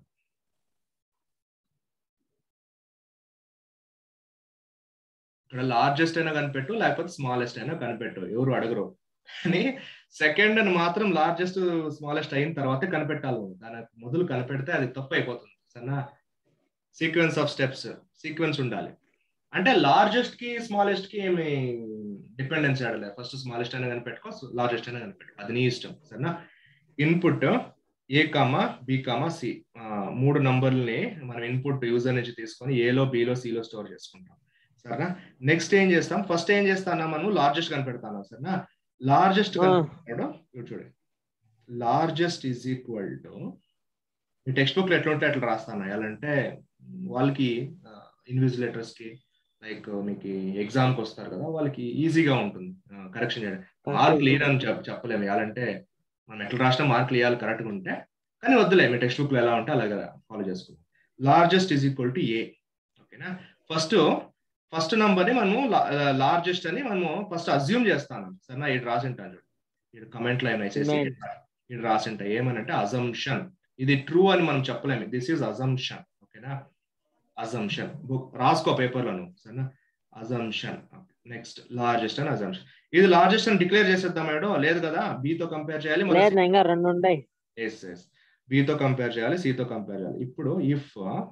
ఇక్కడ లార్జెస్ట్ అయినా కనిపెట్టు లేకపోతే స్మాలెస్ట్ అయినా కనిపెట్టు ఎవరు అడగరు కానీ సెకండ్ అని మాత్రం లార్జెస్ట్ స్మాలెస్ట్ అయిన తర్వాతే కనిపెట్టాలి నువ్వు. దాని మొదలు కనిపెడితే అది తప్పు అయిపోతుంది సరేనా సీక్వెన్స్ ఆఫ్ స్టెప్స్ సీక్వెన్స్ ఉండాలి అంటే లార్జెస్ట్ కి స్మాలెస్ట్ కి ఏమి డిపెండెన్స్ ఆడలేదు ఫస్ట్ స్మాలెస్ట్ అయినా కనిపెట్టుకో లార్జెస్ట్ అయినా కనిపెట్టుకో అది నీ ఇష్టం సరేనా input a comma b comma c మూడు నంబర్లని మనం ఇన్పుట్ యూజర్ నుంచి తీసుకొని ఏలో బిలో సిలో స్టోర్ చేసుకుంటాం సరేనా నెక్స్ట్ ఏం చేస్తాం ఫస్ట్ ఏం చేస్తానా మనం లార్జెస్ట్ కనిపెడతాను సరేనా లార్జెస్ట్ కనిపెట్టాడు ఇప్పుడు చూడండి లార్జెస్ట్ ఈజ్ ఈక్వల్ టు మీ టెక్స్ట్ బుక్ లో ఎట్లా ఉంటే అట్లా రాస్తాను ఎలా అంటే వాళ్ళకి ఇన్విజిలేటర్స్ కి లైక్ మీకు ఎగ్జామ్ కి వస్తారు కదా వాళ్ళకి ఈజీగా ఉంటుంది కరెక్షన్ చేయడం మార్కులు ఇవ్వడం చెప్ చెప్పలేము ఎలాంటే మనం ఎట్లా రాసినా మార్కులు ఇవ్వాలి కరెక్ట్గా ఉంటే కానీ వద్దులే మీ టెక్స్ట్ బుక్ లో ఎలా ఉంటే అలాగే ఫాలో చేసుకుందాం largest is equal to a ఓకేనా ఫస్ట్ ఫస్ట్ నంబర్ ని మనము లార్జెస్ట్ అని మనము ఫస్ట్ అజ్యూమ్ చేస్తాను సరేనా ఇటు రాసింటాను చూడు ఇటు కమెంట్ లైన్ వేసేసి ఇటు రాసింట ఏమనంటే అజంప్షన్ ఇది ట్రూ అని మనం చెప్పలేము దిస్ ఈజ్ అజంప్షన్ ఓకేనా అజంప్షన్ బుక్ రాసుకో పేపర్లను సరేనా అజంప్షన్ నెక్స్ట్ లార్జెస్ట్ అని అజంప్షన్ ఇది లార్జెస్ట్ అని డిక్లేర్ చేసేద్దాం మేడం లేదు కదా బితో కంపేర్ చేయాలి లేదు ఇంకా రెండు ఉంటాయి ఎస్ ఎస్ బితో కంపేర్ చేయాలి సితో కంపేర్ చేయాలి ఇప్పుడు ఇఫ్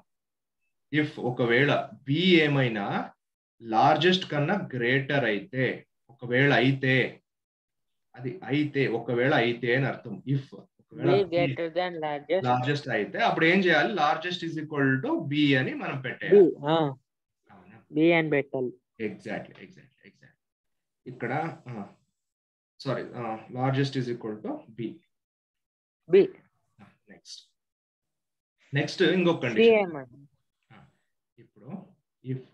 ఇఫ్ ఒకవేళ బి ఏమైనా లార్జెస్ట్ కన్నా గ్రేటర్ అయితే ఒకవేళ అయితే అది అయితే ఒకవేళ అయితే అని అర్థం ఇఫ్ ఒకవేళ గ్రేటర్ దాన్ లార్జెస్ట్ లార్జెస్ట్ అయితే అప్పుడు ఏం చేయాలి largest is equal to B అని మనం బి పెట్టేయాలి అవునా బి అని పెట్టాలి ఎగ్జాక్ట్లీ ఎగ్జాక్ట్లీ ఎగ్జాక్ట్లీ ఇక్కడ sorry largest is equal to B B next next ఇంకొక సి కండిషన్ ఏమన్నా ఇప్పుడు ఇఫ్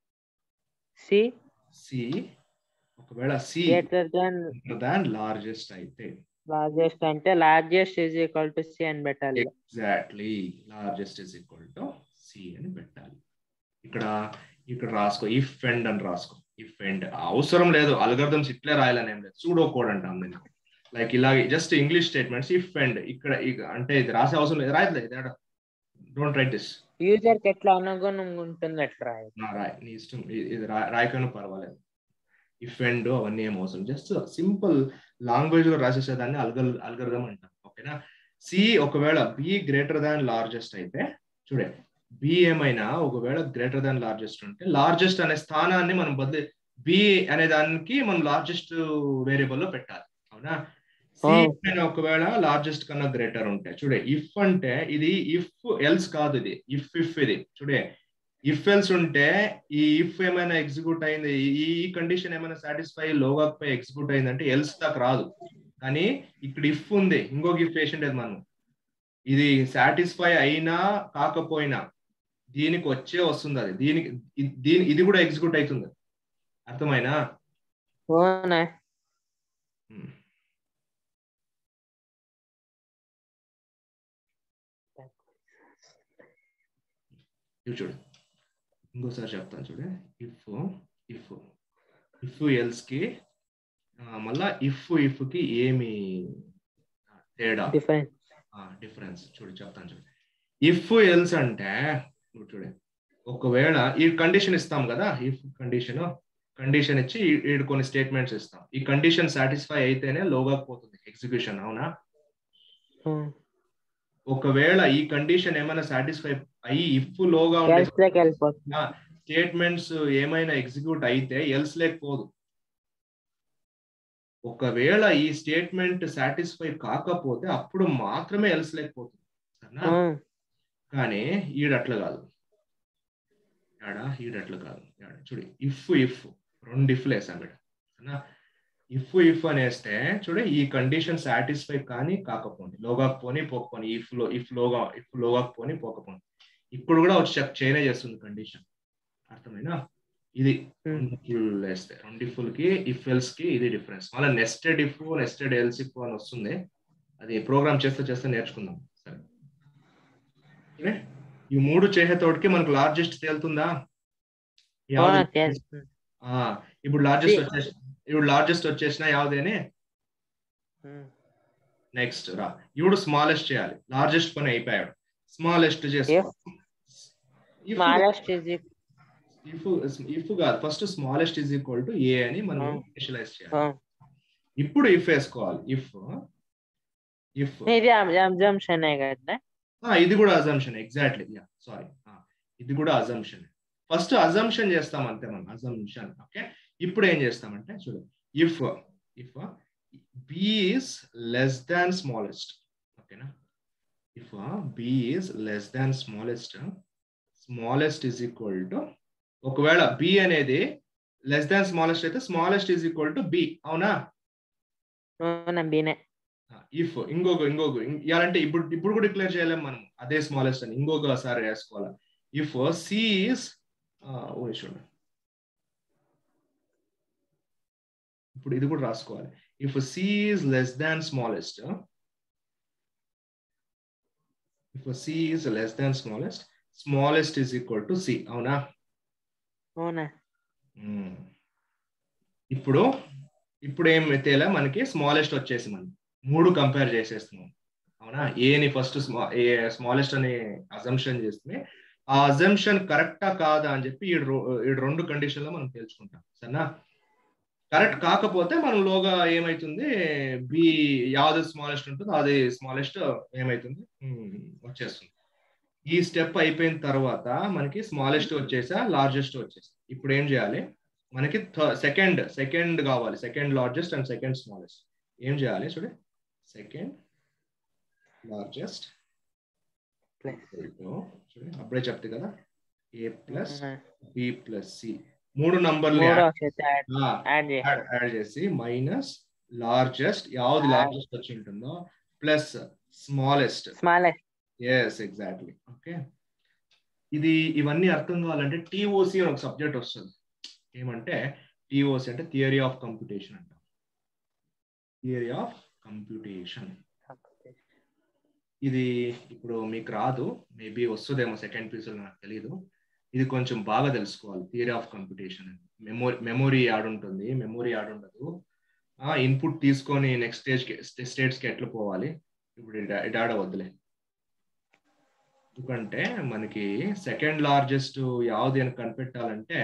సి సి ఒకవేళ C greater than than largest అయితే లార్జెస్ట్ అంటే largest is equal to C అని పెట్టాలి exactly largest is equal to C అని పెట్టాలి ఇక్కడ ఇక్కడ రాసుకో ఇఫ్ ఎండ్ అని రాసుకో ఇఫ్ ఎండ్ అవసరం లేదు అల్గర్థమ్స్ ఇట్లే రాయాలని ఏం లేదు సూడో కోడ్ అంటాం నేను లైక్ ఇలాగే just English statements if end ఇక్కడ ఇక- అంటే ఇది రాసే అవసరం లేదు రాయట్లేదు డోంట్ రైట్ దిస్ యూజర్ కి ఎట్లా అనుగుణంగా ఉంటుంది అట్లా రాయాలి రాయ్ నీ ఇష్టం ఇ- ఇది రా- రాయకపోయినా పర్వాలేదు ఇఫ్ ఎండ్ అవన్నీ ఏం అవసరం జస్ట్ సింపుల్ లాంగ్వేజ్ లో రాసేసేదాన్ని అల్గల్ అల్గర్థం అంటాం ఓకేనా సి ఒకవేళ బి గ్రేటర్ దాన్ లార్జెస్ట్ అయితే చూడే బి ఏమైనా ఒకవేళ గ్రేటర్ దాన్ లార్జెస్ట్ ఉంటే లార్జెస్ట్ అనే స్థానాన్ని మనం బదిలీ బి అనే దానికి మనం లార్జెస్ట్ వేరియబుల్ లో పెట్టాలి అవునా సి Oh. పైన ఒకవేళ లార్జెస్ట్ కన్నా గ్రేటర్ ఉంటే చూడే ఇఫ్ అంటే ఇది ఇఫ్ ఎల్స్ కాదు ఇది ఇఫ్ ఇఫ్ ఇది చూడే ఇఫ్ ఎల్స్ ఉంటే ఈ ఇఫ్ ఏమైనా ఎగ్జిక్యూట్ అయింది ఈ కండిషన్ ఏమైనా సాటిస్ఫై లోగాపై ఎగ్జిక్యూట్ అయిందంటే ఎల్స్ దాకా రాదు కానీ ఇక్కడ ఇఫ్ ఉంది ఇంకొక ఇఫ్ వేసిండేది మనం ఇది సాటిస్ఫై అయినా కాకపోయినా దీనికి వచ్చే వస్తుంది అది దీనికి ఇ- దీని ఇది కూడా ఎగ్జిక్యూట్ అవుతుంది అర్థమైనా అవునా ఉమ్. ఇవి చూడు ఇంకోసారి చెప్తాను చూడు ఇఫ్ ఇఫ్ ఇఫ్ ఎల్స్ కి ఆ, మళ్ళా ఇఫ్ ఇఫ్ కి ఏమి తేడా డిఫరెన్స్ డిఫరెన్స్ చూడు చెప్తాను చూడు ఇఫ్ ఎల్స్ అంటే ఇప్పుడు చూడు ఒకవేళ ఈ కండిషన్ ఇస్తాం కదా ఇఫ్ కండిషన్ కండిషన్ ఇచ్చి ఈ- ఈడు కొన్ని స్టేట్మెంట్స్ ఇస్తాం ఈ కండిషన్ సాటిస్ఫై అయితేనే లోగాకి పోతుంది ఎగ్జిక్యూషన్ అవునా ఒకవేళ ఈ కండిషన్ ఏమైనా సాటిస్ఫై అయ్యి ఇఫ్ లోగా ఉండే ఎల్స్ లోకి వెళ్ళిపోతుంది స్టేట్మెంట్స్ ఏమైనా ఎగ్జిక్యూట్ అయితే ఎల్స్ లేకపోదు ఒకవేళ ఈ స్టేట్మెంట్ సాటిస్ఫై కాకపోతే అప్పుడు మాత్రమే ఎల్స్ లేకపోతుంది సరేనా ఉమ్, కానీ ఈడట్ల కాదు యాడా ఈడట్ల కాదు యాడ చూడు ఇఫ్ ఇఫ్ రెండు ఇఫ్లు వేసాం బిడ్డ సరేనా ఇఫ్ ఇఫ్ అనేస్తే చూడు ఈ కండిషన్ సాటిస్ఫై కానీ కాకపోండి లోగాకు పోని పోకపోని ఇఫ్ లో ఇఫ్ లోగా ఇఫ్ లోగాకు పోని పోకపోని ఇప్పుడు కూడా వచ్చి చెక్ చేయనే చేస్తుంది కండిషన్ అర్థమైనా ఇది Hmm. రెండు ఇఫ్లు వేస్తే రెండు ఇఫ్ల్ కి ఇఫ్ ఎల్స్ కి ఇది డిఫరెన్స్ మళ్ళీ nested if nested else if అని వస్తుంది అది ప్రోగ్రామ్ చేస్తే చేస్తే నేర్చుకుందాం సరే ఓకే? ఈ మూడు చేసేతోటికి మనకు లార్జెస్ట్ తేలుతుందా అవునా యావది- తెలుస్తుంది ఆ, ఇప్పుడు లార్జెస్ట్ See. వచ్చేసి ఇప్పుడు లార్జెస్ట్ వచ్చేసిన యావదేనే ఉమ్, నెక్స్ట్ రా ఇప్పుడు స్మాలెస్ట్ చేయాలి లార్జెస్ట్ పని అయిపోయాడు స్మాలెస్ట్ చేసుకో If- smallest is if if కాదు first smallest is equal to A అని మనం Ah. ఇనిషియలైజ్ చేయాలి ఇప్పుడు ఇఫ్ వేసుకోవాలి ఇఫ్ ఇఫ్ ఇది అబ్జంప్షన్ కదా ఇది కూడా అజంప్షన్ ఎగ్జాక్ట్లీ యా సారీ ఇది కూడా అజంప్షన్ ఫస్ట్ అజంప్షన్ చేస్తాం అంతే మనం అజంప్షన్ ఓకే ఇప్పుడు ఏం చేస్తామంటే చూడు if if B is less than smallest ఓకేనా if B is less than smallest smallest is equal to ఒకవేళ బి అనేది లెస్ దాన్ స్మాలెస్ట్ అయితే smallest is equal to B అవునా అవునా బీనే ఇఫ్ ఇంకొక ఇంకొక ఇలాంటి ఇప్పుడు ఇప్పుడు కూడా డిక్లేర్ చేయలేం మనం అదే స్మాలెస్ట్ అని ఇంకొకసారి వేసుకోవాలి ఇఫ్ సిఈస్ చూడండి ఇప్పుడు ఇది కూడా రాసుకోవాలి if C is less than smallest if C is less than smallest smallest is equal to C అవునా అవునా మ్మ్. ఇప్పుడు ఇప్పుడు ఏం తేలా మనకి స్మాలెస్ట్ వచ్చేసి మనం మూడు కంపేర్ చేసేస్తున్నాం అవునా ఏని ఫస్ట్ ఏ స్మాలెస్ట్ అని అజంప్షన్ చేస్తే ఆ అజంప్షన్ కరెక్టా కాదా అని చెప్పి ఈ రో- ఈ రెండు కండిషన్ లో మనం తేల్చుకుంటాం సరేనా కరెక్ట్ కాకపోతే మనం లోగా ఏమైతుంది బి యాவது స్మాలెస్ట్ ఉంటుందో అది స్మాలెస్ట్ ఏమైతుంది మ్మ్, వచ్చేస్తుంది ఈ స్టెప్ అయిపోయిన తర్వాత మనకి స్మాలెస్ట్ వచ్చేసా లార్జెస్ట్ వచ్చేసా ఇప్పుడు ఏం చేయాలి మనకి సెకండ్ సెకండ్ కావాలి second largest and second smallest ఏం చేయాలి చూడు సెకండ్ లార్జెస్ట్ ప్లస్ చూడు అప్పుడే చెప్తే కదా ఏ ప్లస్ అవునా. బి ప్లస్ సి మూడు నంబర్లు మూడో చేత యాడ్ చేయాలి యాడ్ చేసి మైనస్ లార్జెస్ట్ యావది లార్జెస్ట్ వచ్చి ఉంటుందో plus smallest smallest yes exactly okay ఇది ఇవన్నీ అర్థం కావాలంటే టీఓసి అని ఒక సబ్జెక్ట్ వస్తుంది ఏమంటే టీఓసి అంటే థియరీ ఆఫ్ కంప్యూటేషన్ అంట థియరీ ఆఫ్ కంప్యూటేషన్ ఇది ఇప్పుడు మీకు రాదు మేబీ వస్తుందేమో సెకండ్ పీస్ నాకు తెలియదు ఇది కొంచెం బాగా తెలుసుకోవాలి theory of computation memory memory ఆడుంటుంది మెమొరీ ఆడుండదు ఇన్పుట్ తీసుకొని నెక్స్ట్ స్టేజ్ స్టేట్స్ కి ఎట్లా పోవాలి ఇప్పుడు ఇది ఆడ వద్దులే ఎందుకంటే మనకి సెకండ్ లార్జెస్ట్ యావది అని కనిపెట్టాలంటే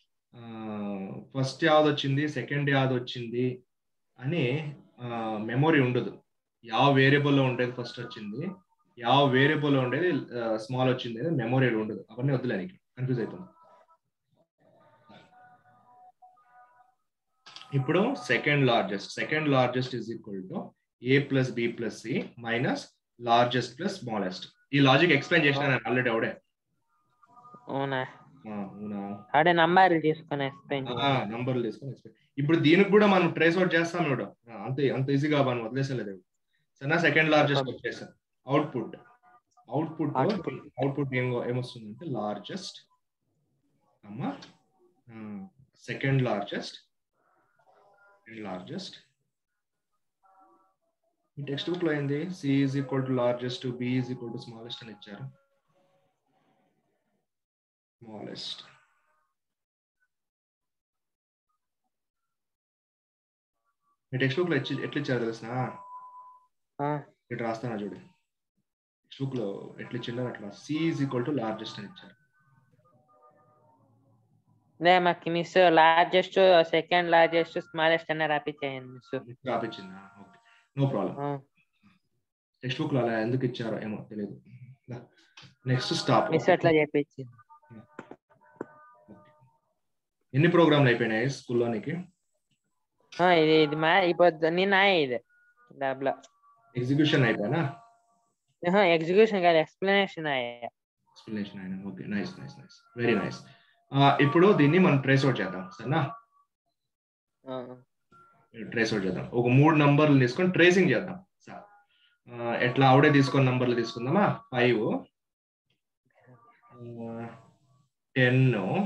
ఫస్ట్ యావది వచ్చింది సెకండ్ యావది వచ్చింది అని మెమొరీ ఉండదు ಯಾವ వేరియబుల్లో ఉండేది ఫస్ట్ వచ్చింది ಯಾವ వేరియబుల్లో ఉండేది స్మాల్ వచ్చింది మెమొరీ ఉండదు అవన్నీ వద్దులే నీకు కన్ఫ్యూజ్ అవుతుంది ఇప్పుడు second largest second largest is equal to A plus B plus C minus largest plus smallest ఈ లాజిక్ ఎక్స్ప్లెయిన్ చేసిన నేను ఆల్రెడీ అవడే అవునా అవునా ఆడే నంబర్లు తీసుకొని ఎక్స్ప్లెయిన్ నంబర్లు తీసుకొని explain. ఇప్పుడు దీనికి కూడా మనం ట్రేస్ అవుట్ చేస్తాం చూడు ఆ, అంత అంత ఈజీగా మనం వదిలేసలేదు సరే సెకండ్ లార్జెస్ట్ వచ్చేసాం అవుట్పుట్ అవుట్పుట్ Output. అవుట్పుట్ ఏం ఏమొస్తుందంటే లార్జెస్ట్ అమ్మా సెకండ్ లార్జెస్ట్ లార్జెస్ట్ ఈ టెక్స్ట్ బుక్ లో ఏంది C is equal to largest B is equal to smallest అని ఇచ్చారు స్మాలెస్ట్ మీ టెక్స్ట్ బుక్ లో ఇచ్చి ఎట్లా ఇచ్చారు తెలిసిన ఇటు రాస్తానా చూడు టెక్స్ట్ బుక్ లో ఎట్లా ఇచ్చిందో అట్లా C is equal to largest అని ఇచ్చారు లే మాకు miss largest second largest smallest అన్న రాపించేయండి మిస్ రాపించిందా okay no problem text book లో అలా ఎందుకు ఇచ్చారో ఏమో తెలియదు నెక్స్ట్ స్టాప్ మిస్ అట్లా చెప్పించింది ఎన్ని ప్రోగ్రామ్లు అయిపోయినాయి స్కూల్లో నీకు ఆ, ఇది ఇది మా ఇప్పుడు నిన్న ఇది ల్యాబ్లో ఎగ్జిక్యూషన్ అయిపోయినా ఎగ్జిక్యూషన్ కాదు ఎక్స్ప్లెనేషన్ అయ్యా ఎక్స్ప్లెనేషన్ అయినా okay nice nice nice very nice ఇప్పుడు దీన్ని మనం ట్రేస్ అవుట్ చేద్దాం సరేనా ట్రేస్ అవుట్ చేద్దాం ఒక మూడు నంబర్లు తీసుకొని ట్రేసింగ్ చేద్దాం సార్ ఎట్లా ఆవిడే తీసుకొని నంబర్లు తీసుకుందామా five ten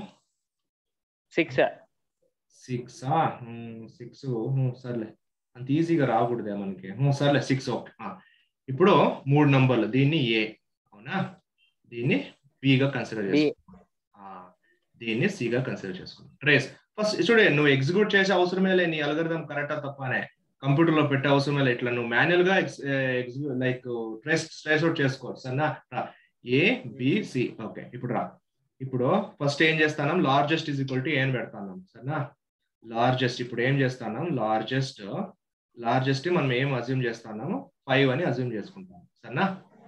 six six six సర్లే అంత ఈజీగా రాకూడదే మనకి హ్మ్, సర్లే సిక్స్ ఓకే ఇప్పుడు మూడు నంబర్లు దీన్ని ఏ అవునా దీన్ని బిగా కన్సిడర్ బి చేసుకో దీన్ని సిగా కన్సిడర్ చేసుకుందాం ట్రేస్ ఫస్ట్ చూడే నువ్వు ఎగ్జిక్యూట్ చేసే అవసరమే లే నీ అల్గరిథం కరెక్టా తప్పనే కంప్యూటర్ లో పెట్టే అవసరమే లే ఇట్లా నువ్వు మాన్యువల్ గా లైక్ ట్రేస్ ట్రేస్ అవుట్ చేసుకోవచ్చు సరేనా రా ఏ బిసి ఓకే ఇప్పుడు రా ఇప్పుడు ఫస్ట్ ఏం చేస్తాను largest is equal to A అని పెడతాను సరేనా లార్జెస్ట్ ఇప్పుడు ఏం చేస్తాను లార్జెస్ట్ లార్జెస్ట్ మనం ఏం అజ్యూమ్ చేస్తున్నాము ఫైవ్ అని అజ్యూమ్ చేసుకుంటాం సరేనా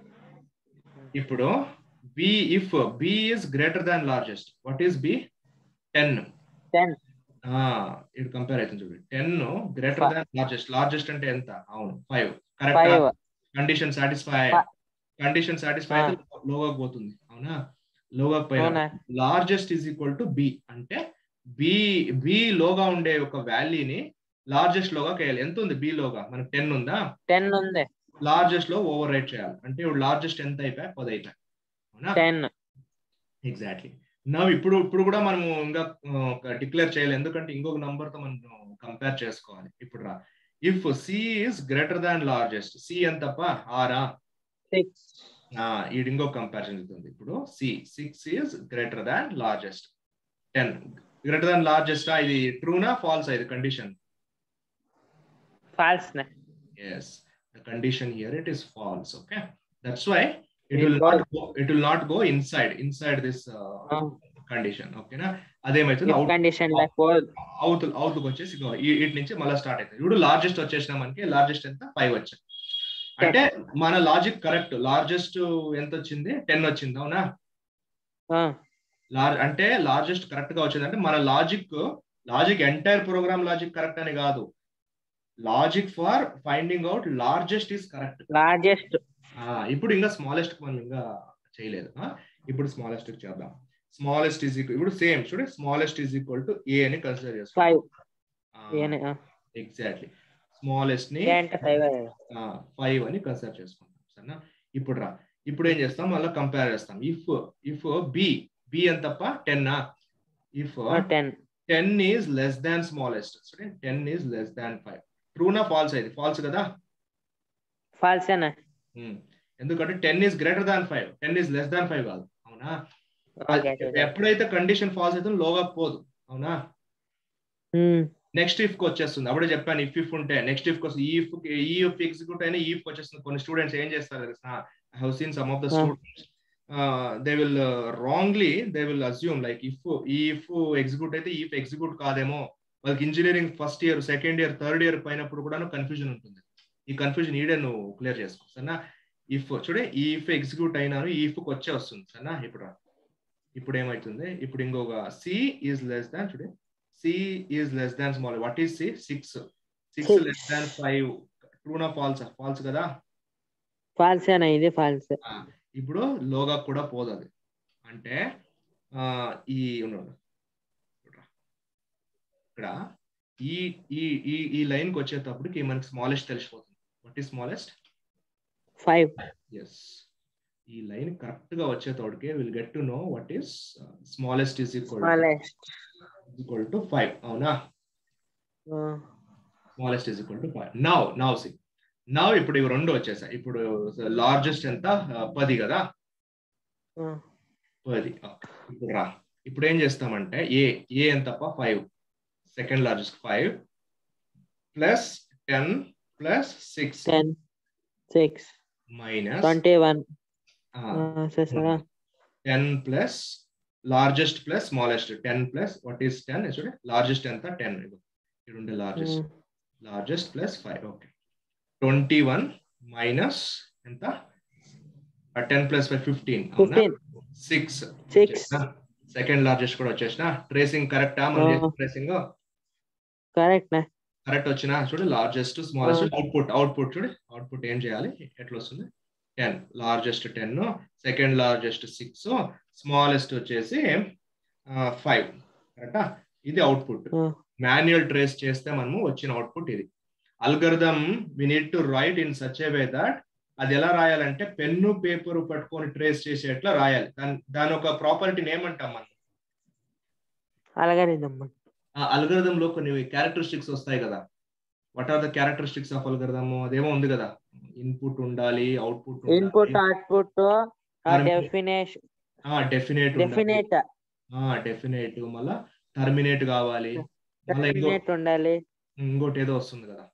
ఇప్పుడు B if B is greater than largest what is B ten ten ఇది కంపేర్ అవుతుంది చూడండి ten greater than largest largest అంటే ఎంత అవును five correct five condition satisfy Fi- condition satisfy అయితే లోగా పోతుంది అవునా లోగా పోయినా అవునా largest is equal to B అంటే బి బి లోగా ఉండే ఒక వాల్యూని లార్జెస్ట్ లోగా వేయాలి ఎంత ఉంది బి లోగా మనకు టెన్ ఉందా టెన్ ఉంది లార్జెస్ట్ లో ఓవర్ రైట్ చేయాలి అంటే ఇప్పుడు లార్జెస్ట్ ఎంత అయిపోయా పది అయిపోయా అవునా టెన్ ఎగ్జాక్ట్లీ నవ్ ఇప్పుడు ఇప్పుడు కూడా మనము ఇంకా డిక్లేర్ చేయాలి ఎందుకంటే ఇంకొక నంబర్ తో మనం కంపేర్ చేసుకోవాలి ఇప్పుడు రా if C is greater than largest C ఎంతప్ప ఆరా సిక్స్ ఇది ఇంకో కంపారిజన్ అవుతుంది ఇప్పుడు C six is greater than largest ten greater than largest ఇది ట్రూనా ఫాల్స్ ఇది condition false yes the condition here it is false okay that's why it It will was- not go it will not go inside inside this condition ఓకేనా అదేమైతుంది out condition four అవుతు అవుతుకు వచ్చేసి ఇగో ఈ- వీటి నుంచి మళ్ళీ స్టార్ట్ అవుతుంది ఇప్పుడు లార్జెస్ట్ వచ్చేసిన మనకి లార్జెస్ట్ ఎంత ఫైవ్ వచ్చింది అంటే మన లాజిక్ కరెక్ట్ లార్జెస్ట్ ఎంత వచ్చింది టెన్ వచ్చింది అవునా లార్జ్ అంటే లార్జెస్ట్ కరెక్ట్ గా వచ్చింది అంటే మన logic logic entire program logic correct అని కాదు logic for finding out largest is correct largest ఇప్పుడు ఇంకా స్మాలెస్ట్ మనం ఇంకా చేయలేదు ఆ? ఇప్పుడు స్మాలెస్ట్ చేద్దాం స్మాలెస్ట్ ఈజ్ ఈక్వల్ ఇప్పుడు సేమ్ చూడండి smallest is equal to A అని కన్సిడర్ ఫైవ్ చేసుకుంటాం ఎగ్జాక్ట్లీ స్మాలెస్ట్ ని ఏ అంటే ఫైవ్ ఫైవ్ అని కన్సిడర్ చేసుకుంటాం సరేనా ఇప్పుడు రా ఇప్పుడు ఏం చేస్తాం మళ్ళీ కంపేర్ చేస్తాం ఇఫ్ ఇఫ్ బి బి ఎంత తప్ప ten if ten ten is less than smallest student ten is less than five ట్రూనా ఫాల్స్ అయితే ఫాల్స్ కదా ఫాల్స్ అన్న Hmm. ఎందుకంటే ten is greater than five ten is less than five కాదు అవునా Okay, చూడండి. ఎప్పుడైతే కండిషన్ ఫాల్స్ అయితే లోగా పోదు అవునా Hmm. నెక్స్ట్ ఇఫ్ కి వచ్చేస్తుంది అప్పుడే చెప్పాను ఇఫ్ ఇఫ్ ఉంటే నెక్స్ట్ ఇఫ్ కోసం ఈ ఇఫ్ ఈ ఇఫ్ ఎగ్జిక్యూట్ అయినా ఈ ఇఫ్ వచ్చేస్తుంది కొన్ని స్టూడెంట్స్ ఏం చేస్తారు తెలుసా I have seen some of the Ah. Students they will wrongly they will assume like if ఈ ఇఫ్ ఎగ్జిక్యూట్ అయితే ఇఫ్ ఎగ్జిక్యూట్ కాదేమో వాళ్ళకి engineering first year second year third year పోయినప్పుడు కూడా కన్ఫ్యూజన్ ఉంటుంది ఈ కన్ఫ్యూజన్ ఈడే నువ్వు క్లియర్ చేసుకో సరేనా ఇఫ్ చూడే ఈ ఇఫ్ ఎగ్జిక్యూట్ అయినాను ఈ ఇఫ్ వచ్చే వస్తుంది సరేనా ఇప్పుడు రా. ఇప్పుడు ఏమవుతుంది ఇప్పుడు ఇంకొక సి ఈజ్ లెస్ దాన్ చూడే C is less than small what is C six six Six. Less than five ట్రూనా ఫాల్స్ ఫాల్స్ కదా ఫాల్స్ అన్న ఇది ఫాల్స్ ఇప్పుడు లోగా కూడా పోదు అది అంటే ఆ, ఈ ఉండు. ఇక్కడ ఈ ఈ ఈ ఈ లైన్ కి వచ్చేటప్పటికి మనకి స్మాలెస్ట్ తెలిసిపోతుంది what is smallest five yes ఈ లైన్ కరెక్ట్ గా వచ్చేటోడికి will get to know what is smallest is equal smallest equal to five అవునా smallest is equal to five now now C now ఇప్పుడు ఇవి రెండు వచ్చేసాయి ఇప్పుడు లార్జెస్ట్ ఎంత ఆ, పది కదా పది Okay. ఇప్పుడు రా ఇప్పుడు ఏం చేస్తామంటే ఏ ఏ ఎంతప్ప five second largest five plus ten plus six ten six minus twenty one sir ten plus largest plus smallest ten plus what is ten చూడే లార్జెస్ట్ ఎంత టెన్ ఇక్కడ ఉండే largest largest plus five okay twenty one minus ఎంత ten plus five fifteen fifteen six six second largest కూడా వచ్చేసిన tracing కరెక్టా మనం Ah. Tracing correct నా కరెక్ట్ వచ్చిన చూడు లార్జెస్ట్ స్మాలెస్ట్ అవుట్పుట్ అవుట్పుట్ చూడు అవుట్పుట్ ఏం చేయాలి ఎట్లా వస్తుంది ten largest ten second largest six smallest వచ్చేసి ఫైవ్ కరెక్టా ఇది అవుట్పుట్ Ah. మాన్యువల్ ట్రేస్ చేస్తే మనము వచ్చిన అవుట్పుట్ ఇది algorithm we need to write in such a way that అది ఎలా రాయాలంటే పెన్ను పేపర్ పట్టుకొని ట్రేస్ చేసేట్లా రాయాలి దాని దాని ఒక ప్రాపర్టీని ఏమంటాం మనం అలాగేనమ్మా ఆ అల్గరిథం లో కొన్ని క్యారెక్టరిస్టిక్స్ వస్తాయి కదా what are the characteristics of algorithm అదేమో ఉంది కదా ఇన్పుట్ ఉండాలి output input output Term- definition definite definite definite మళ్ళా టర్మినేట్ కావాలి మళ్ళీ ఇంకో డెఫినేట్ ఉండాలి ఇంకోటి ఏదో వస్తుంది కదా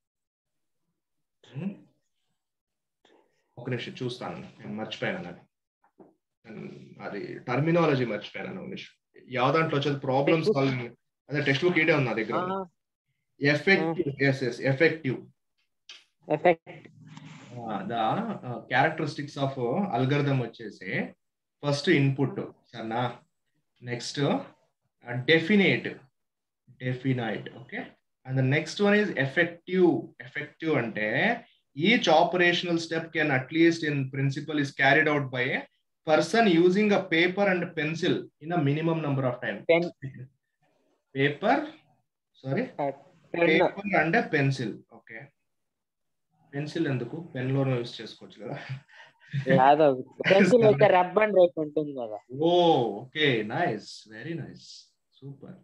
ఉమ్. ఒక నిమిషం చూస్తాను నేను మర్చిపోయాను అది ఉమ్, అది టర్మినాలజీ మర్చిపోయాను ఒక నిమిషం ಯಾವ దాంట్లో వచ్చేది ప్రాబ్లమ్ Textbook. సాల్వింగ్ అదే టెక్స్ట్ బుక్ ఇదే ఉంది నా దగ్గర effective yes yes effective effect the characteristics of algorithm వచ్చేసి ఫస్ట్ ఇన్పుట్ సరేనా next definite definite okay and the next one is effective effective అంటే each operational step can at least in principle is carried out by a person using a paper and pencil in a minimum number of time pen paper sorry pen paper and pencil okay pencil ఎందుకు pen లో use చేసుకోవచ్చు కదా కాదు pencil అయితే rub and rate ఉంటుంది కదా oh okay nice very nice super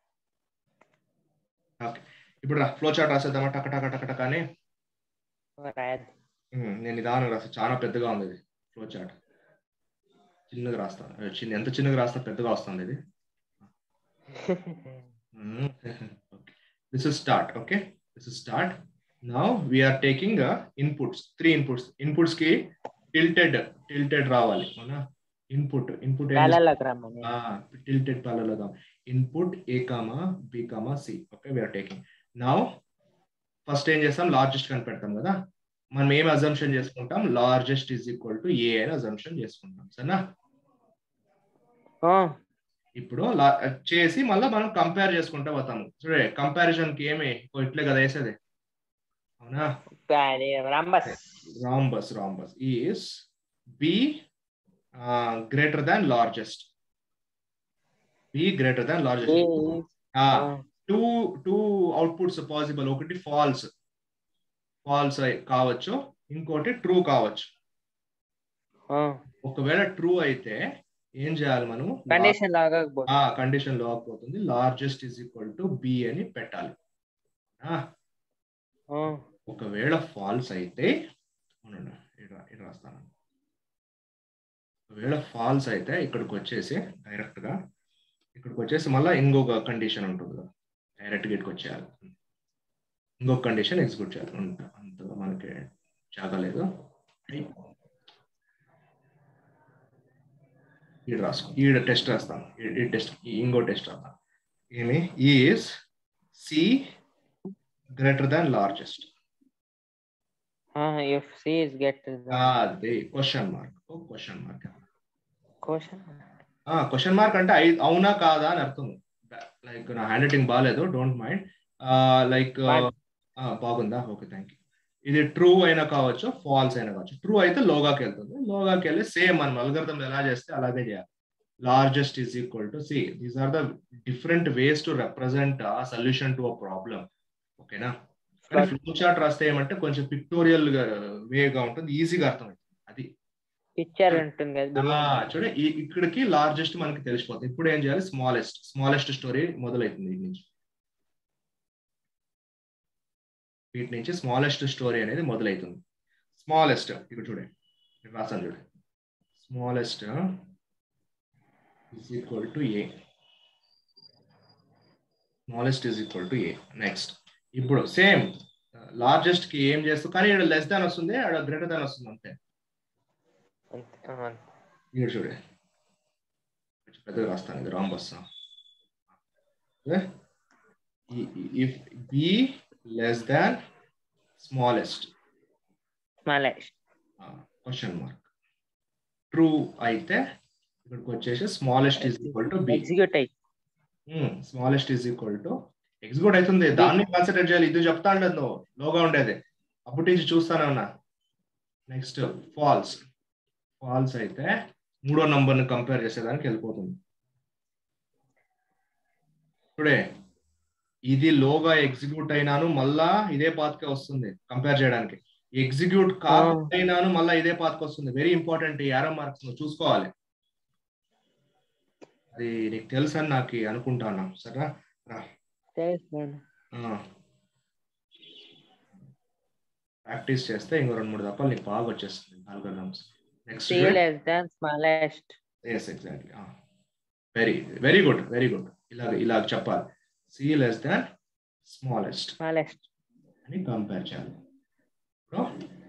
okay ఇప్పుడు రా ఫ్లో చార్ట్ రాసేద్దామా టక టక టక టక అని రాయద్దు ఉమ్, నేను నిదానం రాస్తా చాలా పెద్దగా ఉంది ఇది ఫ్లో చార్ట్ చిన్నగా రాస్తాను ఏ, చిన్న ఎంత చిన్నగా రాస్తా పెద్దగా వస్తుంది ఇది this is start okay this is start now we are taking inputs three inputs inputs కి టిల్టెడ్ టిల్టెడ్ రావాలి అవునా ఇన్పుట్ ఇన్పుట్ వేలలోకి రమ్మని tilted parallelogram input a comma b comma c okay we are taking now first ఏం చేస్తాం largest కనిపెడతాం కదా మనం ఏం అజంప్షన్ చేసుకుంటాం largest is equal to A అని అజంప్షన్ చేసుకుంటాం సరేనా ఆ, ఇప్పుడు లా- చేసి మళ్ళీ మనం కంపేర్ చేసుకుంటా పోతాము చూడే కంపారిజన్ కి ఏమి ఓ ఇట్లే కదా వేసేది అవునా అది rhombus rhombus rhombus is b uh, greater than largest b greater than largest ah two two outputs possible ఒకటి ఫాల్స్ ఫాల్స్ కావచ్చు ఇంకోటి ట్రూ కావచ్చు ఒకవేళ ట్రూ అయితే ఏం చేయాలి మనము కండిషన్ లాగా ఆ కండిషన్ లో పోతుంది largest is equal to B అని పెట్టాలి ఆ, ఒకవేళ ఫాల్స్ అయితే అవునండి, ఇటు రా- ఇటు రాస్తాను ఒకవేళ ఫాల్స్ అయితే ఇక్కడికి వచ్చేసి డైరెక్ట్ గా ఇక్కడికి వచ్చేసి మళ్ళీ ఇంకొక కండిషన్ ఉంటుంది కదా డైరెక్ట్ గా ఇక్కడికి వచ్చేయాలి ఇంకొక కండిషన్ ఎగ్జిక్యూట్ చేయాలి అంత అంత మనకి చాగలేదు ఈడ రాసుకో ఈడ టెస్ట్ రాస్తాను ఈ- ఈ టెస్ట్ ఇంకో టెస్ట్ రాస్తాను ఏమి is C greater than largest if C is greater than అది question mark question mark question. Question mark అంటే ఐ- అవునా కాదా అని అర్థం లైక్ నా హ్యాండ్ రైటింగ్ బాగాలేదు డోంట్ మైండ్ లైక్ But- బాగుందా ఓకే థ్యాంక్ యూ ఇది ట్రూ అయినా కావచ్చు ఫాల్స్ అయినా కావచ్చు ట్రూ అయితే లోగాకి వెళ్తుంది లోగాకి వెళ్ళి సేమ్ మనం అల్గర్థం ఎలా చేస్తే అలాగే చేయాలి largest is equal to C these are the different ways to represent solution to a problem ఓకేనా కానీ ఫ్లో చార్ట్ రాస్తే ఏమంటే కొంచెం పిక్టోరియల్ వేగా ఉంటుంది ఈజీగా అర్థమవుతుంది అది పిక్చర్ ఉంటుంది కదా ఆ, below. చూడ ఈ- ఇక్కడికి లార్జెస్ట్ మనకి తెలిసిపోతుంది ఇప్పుడు ఏం చేయాలి స్మాలెస్ట్ స్మాలెస్ట్ స్టోరీ మొదలవుతుంది వీటి నుంచి వీటి నుంచి స్మాలెస్ట్ స్టోరీ అనేది మొదలవుతుంది స్మాలెస్ట్ ఇక్కడ చూడండి ఇక్కడ రాసాను చూడండి smallest is equal to A smallest is equal to A next ఇప్పుడు సేమ్ లార్జెస్ట్ కి ఏం చేస్తూ కానీ ఇక్కడ లెస్ దాన్ వస్తుంది అక్కడ గ్రేటర్ దాన్ వస్తుంది అంతే అంతే, ఆ, ఇక్కడ చూడే కొంచెం పెద్దగా రాస్తాను ఇది rhombus if B less than smallest smallest. Question mark true అయితే ఇక్కడికి వచ్చేసి smallest is equal to B Execute అయ్యి smallest is equal to execute అవుతుంది దాన్ని కాన్సన్ట్రేట్ చేయాలి ఇది చెప్తా ఉండదు నువ్వు లోగా ఉండేది అప్పటి నుంచి చూస్తానే ఉన్నా నెక్స్ట్ ఫాల్స్ ఫాల్స్ అయితే మూడో నంబర్ ని కంపేర్ చేసేదానికి వెళ్ళిపోతుంది టుడే ఇది లోగా ఎగ్జిక్యూట్ అయినాను మళ్ళా ఇదే పాత్కే వస్తుంది కంపేర్ చేయడానికి ఎగ్జిక్యూట్ కాకపోయినాను మళ్ళా ఇదే పాత్కి వస్తుంది వెరీ ఇంపార్టెంట్ ఈ యారో మార్క్స్ నువ్వు చూసుకోవాలి అది నీకు తెలుసు అని నాకు అనుకుంటాను సరేనా రా తెలుసు ప్రాక్టీస్ చేస్తే ఇంకో రెండు మూడు దఫాలు నీకు బాగా వచ్చేస్తుంది algorithms next C less than smallest. Yes exactly very very good very good ఇలాగ ఇలాగ చెప్పాలి c less than smallest Smallest. అని కంపేర్ చేయాలి ఇప్పుడు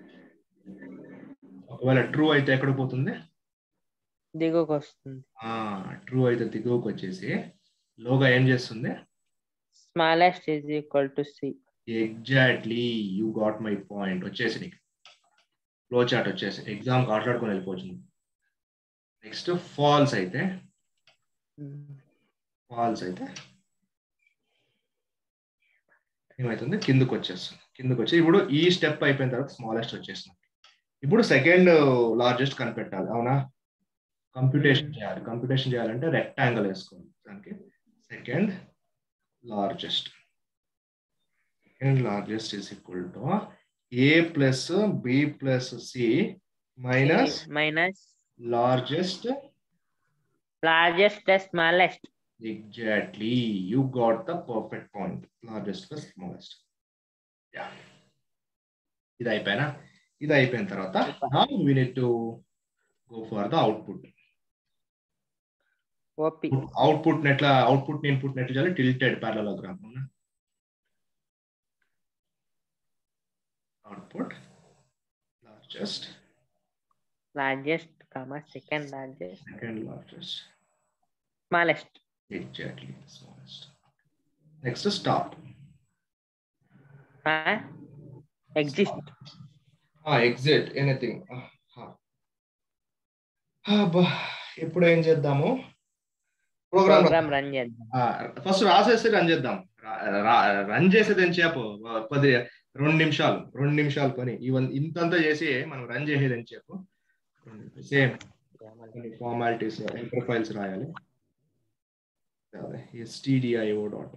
ఒకవేళ ట్రూ అయితే ఎక్కడ పోతుంది దిగువకు వస్తుంది ట్రూ అయితే దిగువకు వచ్చేసి లోగా ఏం చేస్తుంది smallest is equal to c exactly you got my point వచ్చేసి నీకు ఫ్లో చార్ట్ వచ్చేసి ఎగ్జామ్ ఆటలాడుకొని వెళ్ళిపోవచ్చు నెక్స్ట్ ఫాల్స్ అయితే ఫాల్స్ అయితే ఏమవుతుంది కిందకు వచ్చేస్తుంది కిందకు వచ్చి ఇప్పుడు ఈ స్టెప్ అయిపోయిన తర్వాత స్మాలెస్ట్ వచ్చేస్తుంది ఇప్పుడు సెకండ్ లార్జెస్ట్ కనిపెట్టాలి అవునా కంప్యూటేషన్ చేయాలి కంప్యూటేషన్ చేయాలంటే రెక్టాంగిల్ వేసుకోవాలి దానికి second largest second largest is equal to A plus B plus C minus minus largest largest plus smallest Exactly. You got the perfect point. Largest plus smallest. Yeah. ఇది అయిపోయినా ఇది అయిపోయిన తర్వాత now we need to go for the output. ఓపి output నెట్ల output input net చేయాలి tilted parallelogram output largest largest comma second largest second largest smallest exactly smallest next stop exist exit anything ఇప్పుడు ఏం చేద్దాము ప్రోగ్రామ్ ప్రోగ్రామ్ రన్ చేద్దాం first రాసేసి run చేద్దాం run చేసేది ఏం చెప్పు పది రెండు నిమిషాలు రెండు నిమిషాలు పని ఈవెన్ ఇంతంతా చేసి మనం రన్ చేసేది అని చెప్పు సేమ్ ఫార్మాలిటీస్ ఎంటర్ ఫైల్స్ రాయాలి ఎస్టీడిఐఓ డాట్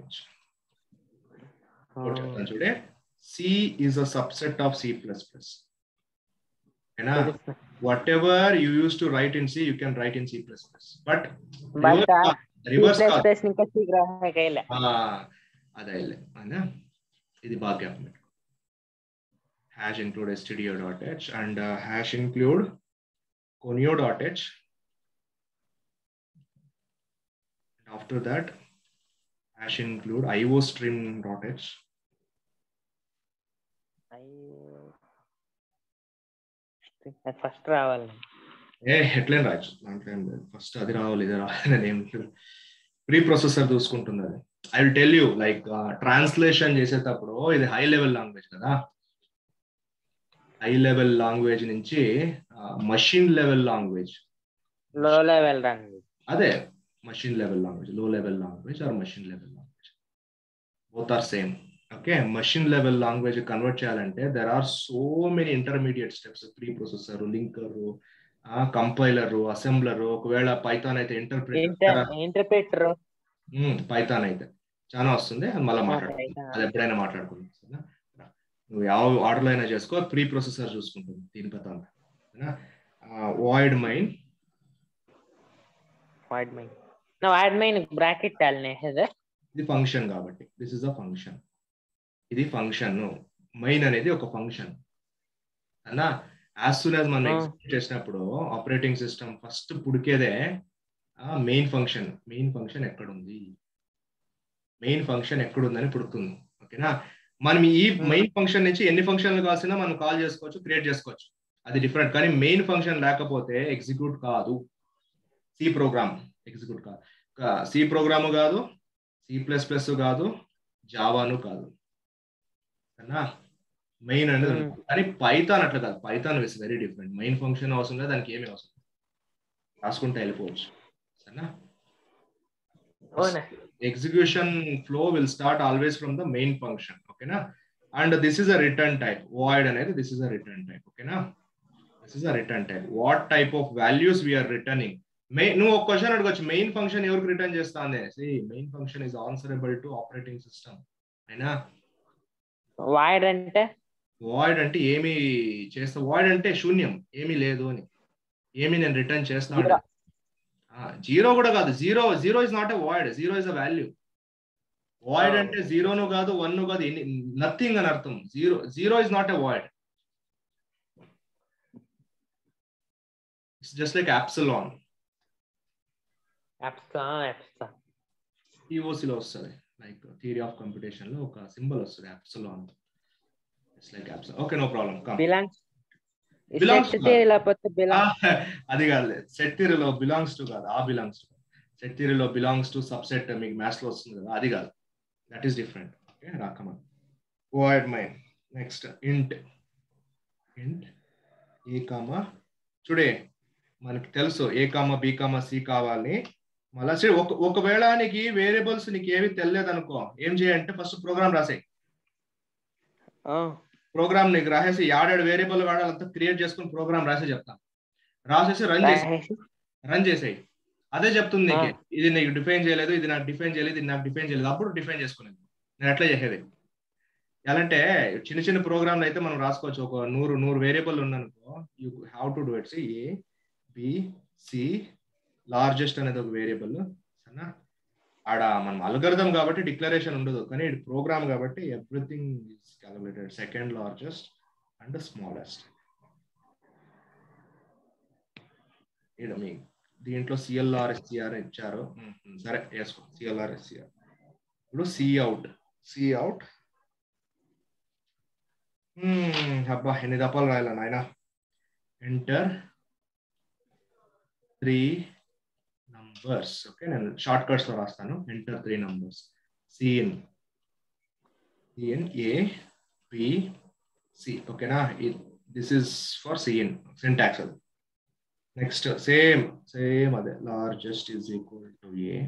చూడే c is a subset of c plus plus ఓకేనా whatever you used to write in C, you can write in C++. But but reverse కాదు. Plus ఇంకా c గ్రాహకైలే ఆ, అదే ఇల్లే. అవునా? ఇది బాగా జ్ఞాపకం పెట్టుకో hash include stdio dot h and hash include conio dot h after that hash include iostream dot h first రావాలి ఏ ఎట్లేం రాయచ్చు దాంట్లో ఏం లేదు ఫస్ట్ అది రావాలి ఇది రావాలి అని ఏం లేదు ప్రీ ప్రొసెసర్ చూసుకుంటుంది అది I will tell you like translation చేసేటప్పుడు ఇది హై లెవెల్ లాంగ్వేజ్ కదా హై లెవెల్ లాంగ్వేజ్ నుంచి machine level language low level రండి అదే machine level language low level language or machine level language both are same okay machine level language convert చేయాలంటే there are so many intermediate steps preprocessor linker compiler assembler ఒకవేళ Python అయితే interpreter interpreter Python అయితే చాలా వస్తుంది అది మళ్ళీ మాట్లాడుకుందాం అది ఎప్పుడైనా మాట్లాడుకుందాం సరేనా నువ్వు ಯಾವ ఆర్డర్లో అయినా చేసుకో ప్రీ ప్రొసెసర్ చూసుకుంటుంది దీని Python void main void main నా వాయిడ్ మైన్ బ్రాకెట్ डालने है सर ఇది ఫంక్షన్ కాబట్టి దిస్ ఇస్ అ ఫంక్షన్ ఇది ఫంక్షన్ మైన్ అనేది ఒక ఫంక్షన్ అన్నా యాజ్ సూన్ యాజ్ మనం Ah. ఎక్స్ప్లెయిన్ చేసినప్పుడు ఆపరేటింగ్ సిస్టమ్ ఫస్ట్ పుడికేదే మెయిన్ ఫంక్షన్ మెయిన్ ఫంక్షన్ ఎక్కడుంది మెయిన్ ఫంక్షన్ ఎక్కడుందని పుడుతుంది ఓకేనా మనం ఈ Hmm. మెయిన్ ఫంక్షన్ నుంచి ఎన్ని ఫంక్షన్లు కావాల్సినా మనం కాల్ చేసుకోవచ్చు క్రియేట్ చేసుకోవచ్చు అది డిఫరెంట్ కానీ మెయిన్ ఫంక్షన్ లేకపోతే ఎగ్జిక్యూట్ కాదు సి ప్రోగ్రామ్ ఎగ్జిక్యూట్ కాదు సి ప్రోగ్రామ్ కాదు సి ప్లస్ ప్లస్ కాదు జావాను కాదు అన్నా మెయిన్ అనేది Hmm. ఉంటుంది. కానీ పైథాన్ అట్లా కాదు Python is very different main function అవసరం లేదు దానికి ఏమీ అవసరం లేదు. రాసుకుంటే వెళ్ళిపోవచ్చు సరేనా అవునా execution flow will start always from the main function okay na and this is a return type void అనేది this is a return type okay na this is a return type what type of values we are returning main నువ్వు ఒక question అడగచ్చు main function ఎవరికి return చేస్తా అనేసి main function is answerable to operating system అయినా void అంటే void అంటే ఏమి చేస్తా వాయిడ్ అంటే శూన్యం ఏమీ లేదు అని ఏమి నేను రిటర్న్ చేస్తాను Zero. జీరో కూడా కాదు zero zero is not a void zero is a value void Oh. అంటే జీరోను కాదు వన్ కాదు నథింగ్ అని అర్థం zero zero is not a void it's just like epsilon అప్సా అప్సా ఈఓసిలో వస్తుంది లైక్ థియరీ ఆఫ్ కంప్యూటేషన్ లో ఒక సింబల్ వస్తుంది epsilon it's like epsilon okay no problem come belongs Belongs set to- లేకపోతే బిలాంగ్ అది కాదు సెట్ థియరీలో బిలాంగ్స్ టు కాదు ఆ బిలాంగ్స్ టు సెట్ థియరీలో బిలాంగ్స్ టు సబ్సెట్ మీకు మ్యాథ్స్ లో వస్తుంది కదా అది కాదు దట్ ఈస్ డిఫరెంట్ ఓకే రాకమన్ void main next int int a comma టుడే మనకి తెలుసు a comma b comma c కావాలి మళ్ళా సరే ఒక ఒకవేళ నీకు వేరియబుల్స్ నీకు ఏవి తెలియదు అనుకో ఏం చేయంటే ఫస్ట్ ప్రోగ్రామ్ రాసాయి ప్రోగ్రామ్ నీకు రాసేసి యాడాడు వేరియబుల్ వాడాలంతా క్రియేట్ చేసుకుని ప్రోగ్రామ్ రాసే చెప్తాను రాసేసి రన్ చేసి రన్ చేసేయి అదే చెప్తుంది నీకు ఇది నీకు డిఫైన్ చేయలేదు ఇది నాకు డిఫైన్ చేయలేదు ఇది నాకు డిఫైన్ చేయలేదు అప్పుడు డిఫైన్ చేసుకునేది నేను ఎట్లా చేసేది ఎలాంటే చిన్న చిన్న ప్రోగ్రామ్లు అయితే మనం రాసుకోవచ్చు ఒక నూరు నూరు వేరియబుల్ ఉందనుకో you have to do it c a b c largest అనేది ఒక వేరియబుల్ సరేనా ఆడ మనం అల్గర్థం కాబట్టి డిక్లరేషన్ ఉండదు కానీ ఇది ప్రోగ్రామ్ కాబట్టి everything is calculated second largest and smallest ఇక్కడ మీ దీంట్లో సిఎల్ఆర్ ఎస్సిఆర్ ఇచ్చారు మ్మ్, మ్మ్, సరే వేసుకో సిఎల్ఆర్ ఎస్సిఆర్ ఇప్పుడు సి అవుట్ సి అవుట్ అబ్బా ఎన్ని దప్పాలు రాయాల నాయన ఎంటర్ త్రీ నంబర్స్ ఓకే నేను షార్ట్ కట్స్ లో రాస్తాను enter three numbers cin cin a b c ఓకేనా this is for cin syntax అది నెక్స్ట్ సేమ్ సేమ్ అదే largest is equal to a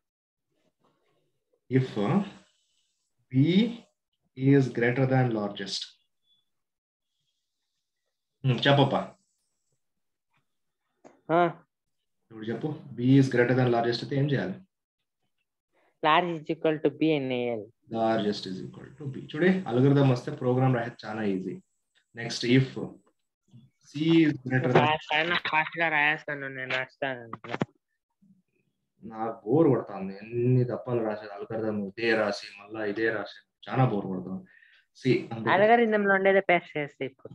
if b is greater than largest చెప్పప్పా ఇప్పుడు చెప్పు b is greater than largest అయితే ఏం చేయాలి large is equal to B ఎన్ఏఎల్ largest is equal to b చూడే అల్గరిథం వస్తే ప్రోగ్రామ్ రాసేది చాలా easy next if c is greater than fast గా రాయేస్తాను నేను రాస్తాను నాకు బోర్ కొడుతుంది ఎన్ని తప్పాలు రాసేది అల్గరిథం ఇదే రాసి మళ్ళా ఇదే రాసి చాలా బోర్ కొడుతుంది సి అలగరిథం లో ఉండేదే పేస్ట్ చేస్తే ఇప్పుడు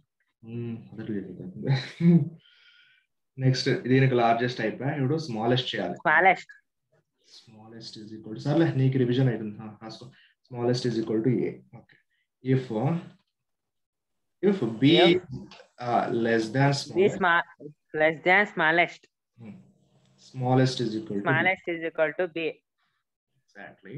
నెక్స్ట్ దీనికి లార్జెస్ట్ అయిపోయా ఇప్పుడు స్మాలెస్ట్ చేయాలి smallest small smallest is equal to సర్లే నీకు రివిజన్ అవుతుంది ఆ, రాసుకో smallest is equal to a okay if if B less than b small less than smallest smallest is equal to smallest is equal to b exactly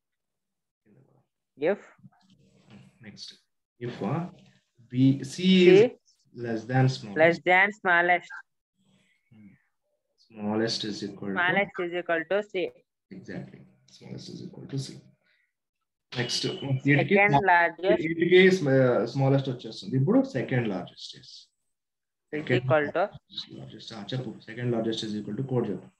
if next if b c c is less than small less than smallest smallest is equal smallest is equal to c to exactly smallest is equal to c next second largest వీటికి smallest వచ్చేస్తుంది ఇప్పుడు second largest is equal to largest చెప్పు second largest is equal to code చెప్పు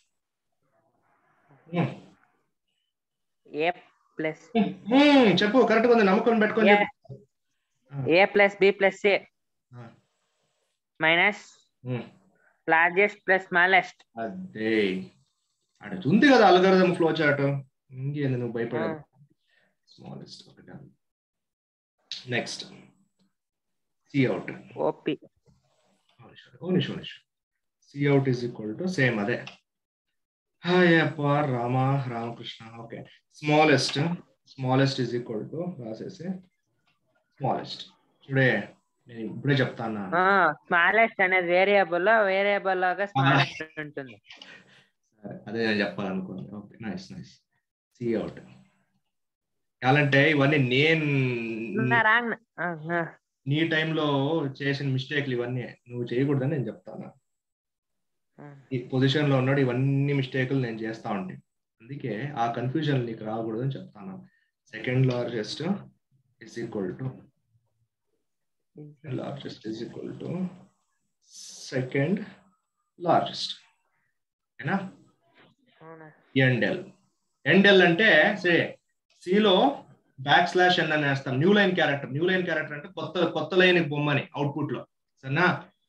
Hmm. A plus Hmm, చెప్పు correct ఉంది నమ్మకం పెట్టుకొని Yeah. చెప్పు a plus B plus c Ah. Minus Hmm. Largest plus smallest అదే అక్కడ ఉంది కదా అల్గరిథం ఫ్లో చార్ట్ ఇంకేంది నువ్వు భయపడదు స్మాలెస్ట్ ఒకటి నెక్స్ట్ సి అవుట్ ఓపి ఓనిష్ ఓనిష్ c out is equal to same అదే Ayyappa Rama Ramakrishna okay smallest smallest is equal to రాసేసి స్మాలెస్ట్ చూడే నేను ఇప్పుడే చెప్తాను స్మాలెస్ట్ అనేది వేరియబుల్ వేరియబుల్ లాగా స్మాలెస్ట్ ఉంటుంది సరే, అదే నేను చెప్పాలనుకోండి okay nice nice c out కావాలంటే ఇవన్నీ నేను రాంగ్ నీ టైంలో చేసిన మిస్టేక్లు ఇవన్నీ నువ్వు చేయకూడదని నేను చెప్తాను ఈ పొజిషన్ లో ఉన్నాడు ఇవన్నీ మిస్టేక్లు నేను చేస్తా ఉంటాను అందుకే ఆ కన్ఫ్యూజన్ నీకు రాకూడదని చెప్తాను second largest is equal to largest is equal to second largest ఓకేనా ఎండెల్ ఎండెల్ అంటే సే సిలో బ్యాక్ స్లాష్ ఎన్ అని వేస్తాం new line character new line character అంటే కొత్త కొత్త లైన్ బొమ్మని అవుట్పుట్ లో సరేనా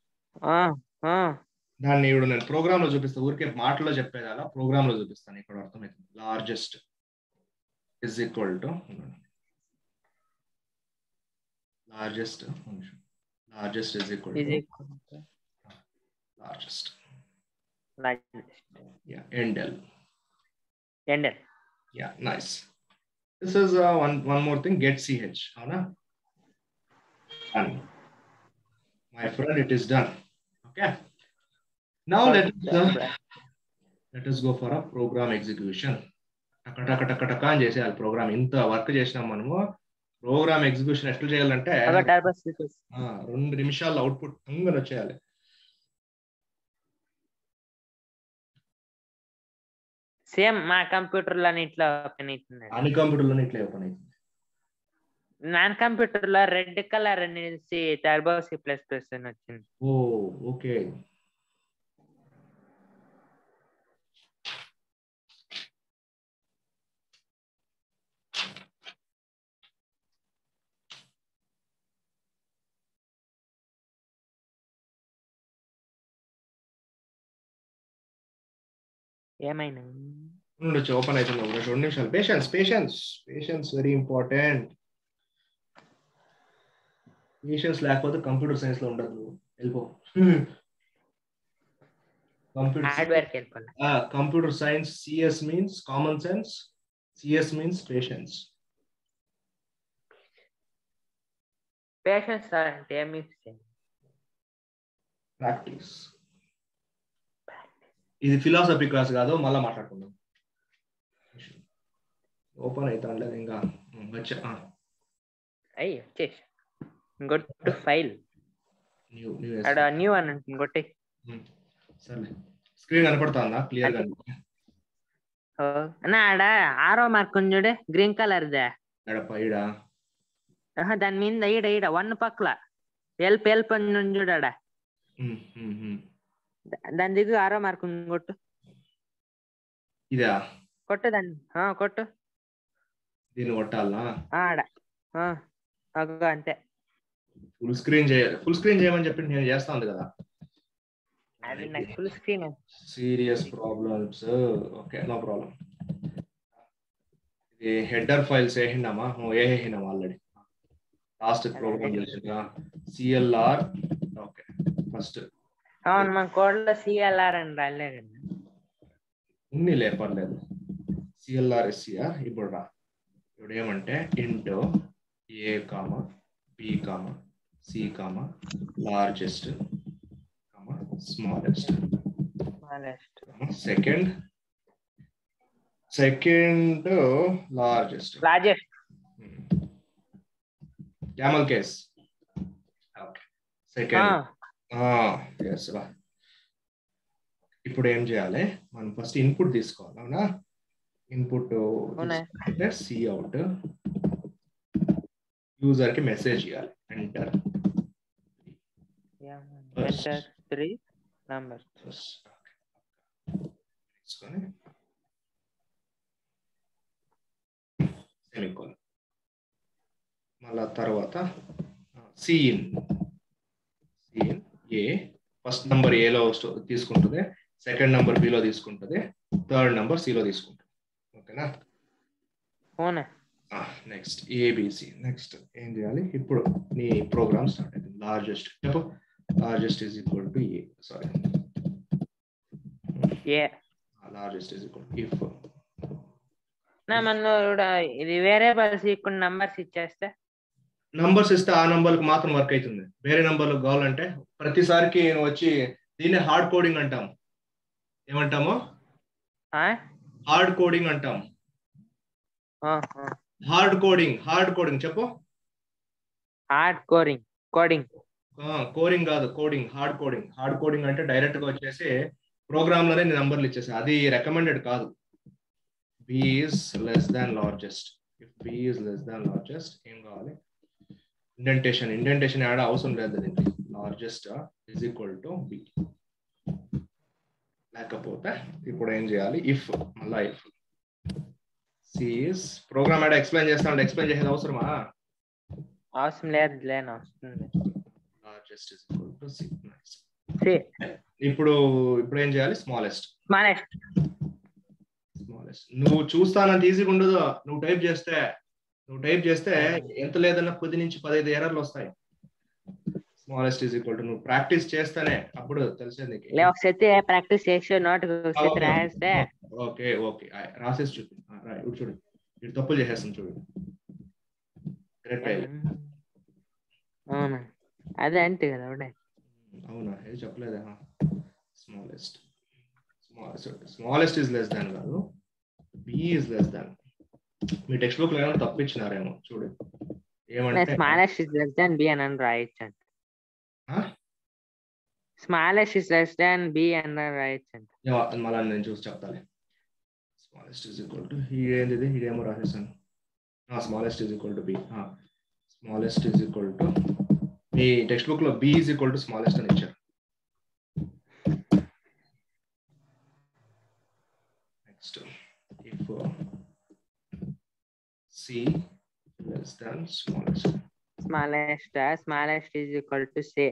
దాన్ని ఇప్పుడు నేను ప్రోగ్రామ్ లో చూపిస్తాను ఊరికే మాటలో చెప్పేది అలా ప్రోగ్రామ్ లో చూపిస్తాను ఇక్కడ అర్థమవుతుంది largest is equal to largest largest is equal to largest yeah endl endl Yeah, nice. This is uh, one one more thing. Get ch. Avana? Done. My friend, it is done. Okay. Now let us uh, let us go for a program execution. టక టక టక టక అని చేసేయాలి programme ఇంత work చేసినాం మనము program execution ఎట్లా చేయాలంటే ఆ, రెండు నిమిషాల్లో అవుట్పుట్ అంగని వచ్చేయాలి సేమ్ మా కంప్యూటర్ లో ఇట్లా ఓపెన్ అవుతుంది అన్ని కంప్యూటర్లోనే ఇట్లా ఓపెన్ అవుతుంది నాన్ కంప్యూటర్ లో రెడ్ కలర్ అనేసి టర్బో సి ప్లస్ ప్లస్ అని వచ్చింది ఓ ఓకే ఏమైనా ఉండొచ్చు ఓపెన్ అవుతుంది ఒక రెండు నిమిషాలు patience patience patience very important patience లేకపోతే కంప్యూటర్ సైన్స్ లో ఉండదు వెళ్ళిపో కంప్యూటర్ హార్డ్వేర్ కి వెళ్ళిపోలే computer science CS means common sense CS means patience patience అంటే ఏమి ప్రాక్టీస్ ఇది ఫిలాసఫీ క్లాస్ కాదు మళ్ళీ మాట్లాడుకుందాం ఓపెన్ అవుతాను లేదు ఇంకా ఉమ్, వచ్చా అయ్యి వచ్చేసి ఇంకొట్టు ఫైల్ న్యూ న్యూ అక్కడ న్యూ అని ఉంటుంది ఇంకొట్టి సరే స్క్రీన్ కనపడుతుందా క్లియర్ గా అన్న ఆడ ఆరో మార్క్ ఉంది చూడు గ్రీన్ కలర్ దే ఎడప ఈడ ఆహా, దాని మీద ఈడ ఈడ వన్ పక్కల ఎల్ప్ ఎల్ప్ అని ఉంది చూడు ఆడ ఉమ్, ఉమ్, ఉమ్. దా- దాని దిగు ఆరో మార్క్ ఉంది కొట్టు ఇదా కొట్టు దాన్ని ఆ, కొట్టు దీన్ని కొట్టాలనా ఆ, ఆడ ఆ, అగో అంతే ఫుల్ స్క్రీన్ చేయాలి ఫుల్ స్క్రీన్ చేయమని చెప్పి నేను చేస్తాను కదా అది నాకు full screen serious problems okay no problem ఇది హెడర్ ఫైల్స్ వేసినామా వేసేసినాం ఆల్రెడీ లాస్ట్ ప్రోగ్రామ్ చేసిన సిఎల్ఆర్ ఓకే ఫస్ట్ అవును మన కోడ్ లో సిఎల్ఆర్ అని రాలే కదా ఉన్ని లేపర్లేదు సిఎల్ఆర్ ఎస్సిఆర్ ఇప్పుడు రా ఇప్పుడు ఏమంటే int a comma b comma c comma largest comma smallest smallest second second largest largest camel case okay second ఎస్ రా ఇప్పుడు ఏం చేయాలి మనం ఫస్ట్ ఇన్పుట్ తీసుకోవాలి అవునా ఇన్పుట్ అవునా. అంటే సి అవుట్ యూజర్ కి మెసేజ్ ఇవ్వాలి ఎంటర్ ఎంటర్ త్రీ నంబర్ తీసుకొని సెమికోలన్ మళ్ళా తర్వాత cin cin a first number ఏలో తీసుకుంటుంది సెకండ్ నంబర్ బిలో తీసుకుంటుంది థర్డ్ నంబర్ సిలో తీసుకుంటుంది ఓకేనా అవునా నెక్స్ట్ ఏబిసి నెక్స్ట్ ఏం చేయాలి ఇప్పుడు నీ ప్రోగ్రామ్ స్టార్ట్ అయింది లార్జెస్ట్ చెప్పు largest is equal to a sorry a largest is equal if నా మన ఇది వేరే బల్స్ ఇక్కడ నంబర్స్ ఇచ్చేస్తే నంబర్స్ ఇస్తే ఆ నంబర్కి మాత్రం వర్క్ అవుతుంది వేరే నంబర్లకు కావాలంటే ప్రతిసారికి నేను వచ్చి దీన్ని హార్డ్ కోడింగ్ అంటాం ఏమంటాము హార్డ్ కోడింగ్ అంటాం హార్డ్ కోడింగ్ హార్డ్ కోడింగ్ చెప్పు హార్డ్ కోరింగ్ కోడింగ్ కోరింగ్ కాదు coding hard coding hard coding అంటే డైరెక్ట్ గా వచ్చేసి ప్రోగ్రామ్ లోనే నంబర్లు ఇచ్చేసి అది రికమెండెడ్ కాదు b is less than largest if B is less than largest ఏం కావాలి ఇండెంటేషన్ ఇండెంటేషన్ యాడ్ అవసరం లేదు దీనికి largest is equal to b లేకపోతే ఇప్పుడు ఏం చేయాలి ఇఫ్ మళ్ళా if c is program add explain చేస్తాను ఎక్స్ప్లెయిన్ చేసేది అవసరమా అవసరం లేదు లేని వస్తుంది largest is equal to c c ఇప్పుడు ఇప్పుడు ఏం చేయాలి స్మాలెస్ట్ స్మాలెస్ట్ స్మాలెస్ట్ నువ్వు చూస్తానంత ఈజీగా ఉండదు నువ్వు టైప్ చేస్తే నువ్వు టైప్ చేస్తే ఎంత లేదన్నా పది నుంచి పదహైదు ఎర్రర్లు వస్తాయి స్మాలెస్ట్ ఈజ్ ఈక్వల్ టు నువ్వు ప్రాక్టీస్ చేస్తేనే అప్పుడు తెలిసేది నీకు లే ఒకసారి ప్రాక్టీస్ చేసి నోట్ ఒకసారి రాస్తే ఓకే ఓకే రాసేసి చూపి ఆ, రా, ఇప్పుడు చూడు ఇటు తప్పులు చేసేస్తాను చూడు కరెక్ట్ అవును అదే అంటే కదా ఒకటే అవునా ఏది చెప్పలేదా smallest smallest is less than కాదు బి ఈజ్ లెస్ దాన్ మీ టెక్స్ట్ బుక్ లో ఏమైనా తప్పు ఇచ్చినారేమో చూడు ఏమంటే smallest is less than b అని రాయొచ్చండి ఆ? Smallest is less than b అని రాయొచ్చండి ఏమో, అది మళ్ళీ నేను చూసి చెప్తాను స్మాలెస్ట్ ఈజ్ ఈక్వల్ టు ఏంది ఇది ఇదేమో రాసేసాను smallest is equal to b smallest is equal to మీ టెక్స్ట్ బుక్ లో b is equal to smallest అని ఇచ్చారు next if c less than smallest smallest smallest is equal to c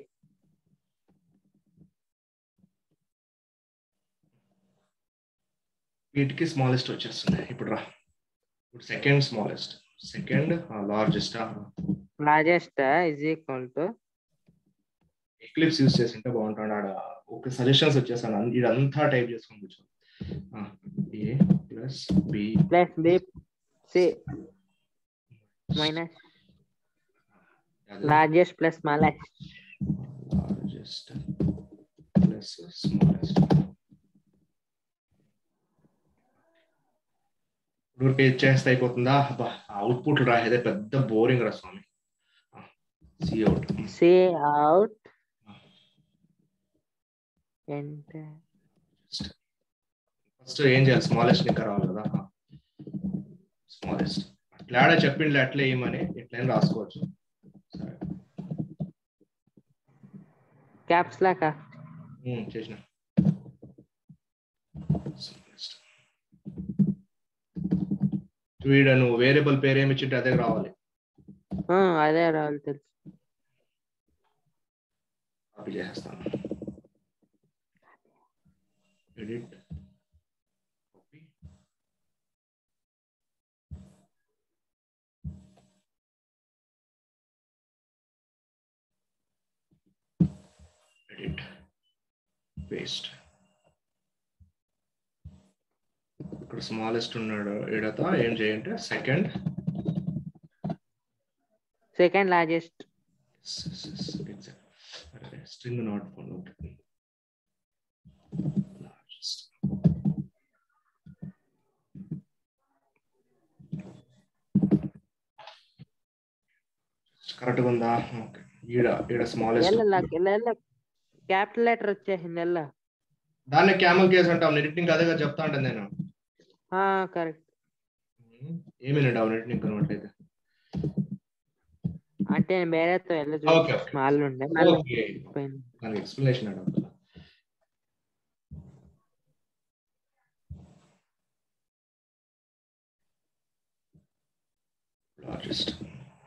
వీటికి smallest వచ్చేస్తుంది ఇప్పుడు రా ఇప్పుడు second smallest second largest largest is equal to Eclipse use చేసి ఉంటే బాగుంటాడు ఆడ ఒక సజెషన్స్ వచ్చేసాను అన్- ఇదంతా టైప్ చేసుకొని కూర్చో a plus B plus b c minus largest plus smallest largest plus smallest ఊరికే చేస్తే అయిపోతుందా అబ్బా అవుట్పుట్ రాసేదే పెద్ద బోరింగ్ రా స్వామి see out C cout enter first ఏం చేయాలి స్మాలెస్ట్ ఇంకా రావాలి కదా స్మాలెస్ట్ అట్లాడే చెప్పిండ్లే అట్లే ఏమని ఎట్లయినా రాసుకోవచ్చు సరే క్యాప్స్ లాగా ఉమ్, చేసిన Smallest. వీడ నువ్వు వేరియబుల్ పేరు ఏమి ఇచ్చింటే అదే రావాలి అదే రావాలి తెలుసు కాపీ చేసేస్తాను ఎడిట్ కాపీ ఎడిట్ పేస్ట్ అక్కడ స్మాలెస్ట్ ఉన్నాడు ఈడతో ఏం చేయంటే second second largest string not found okay కరెక్ట్గా ఉందా ఓకే ఈడ ఈడ స్మాలెస్ట్ ఎల్ల ఎల్ల క్యాపిటల్ లెటర్ వచ్చేసింది ఎల్ల దాన్ని క్యామల్ కేస్ అంటాం నెట్ అదేగా చెప్తా ఉంటాను నేను కరెక్ట్ ఏమైనా డౌన్ నెట్ నీకు కనబట్లేదు అంటే నేను వేరేతో వెళ్ళ ఓకే ఓకే స్మాల్ ఉండే మళ్ళీ ఓకే పోయింది. దానికి ఎక్స్ప్లెనేషన్ అడగ లార్జెస్ట్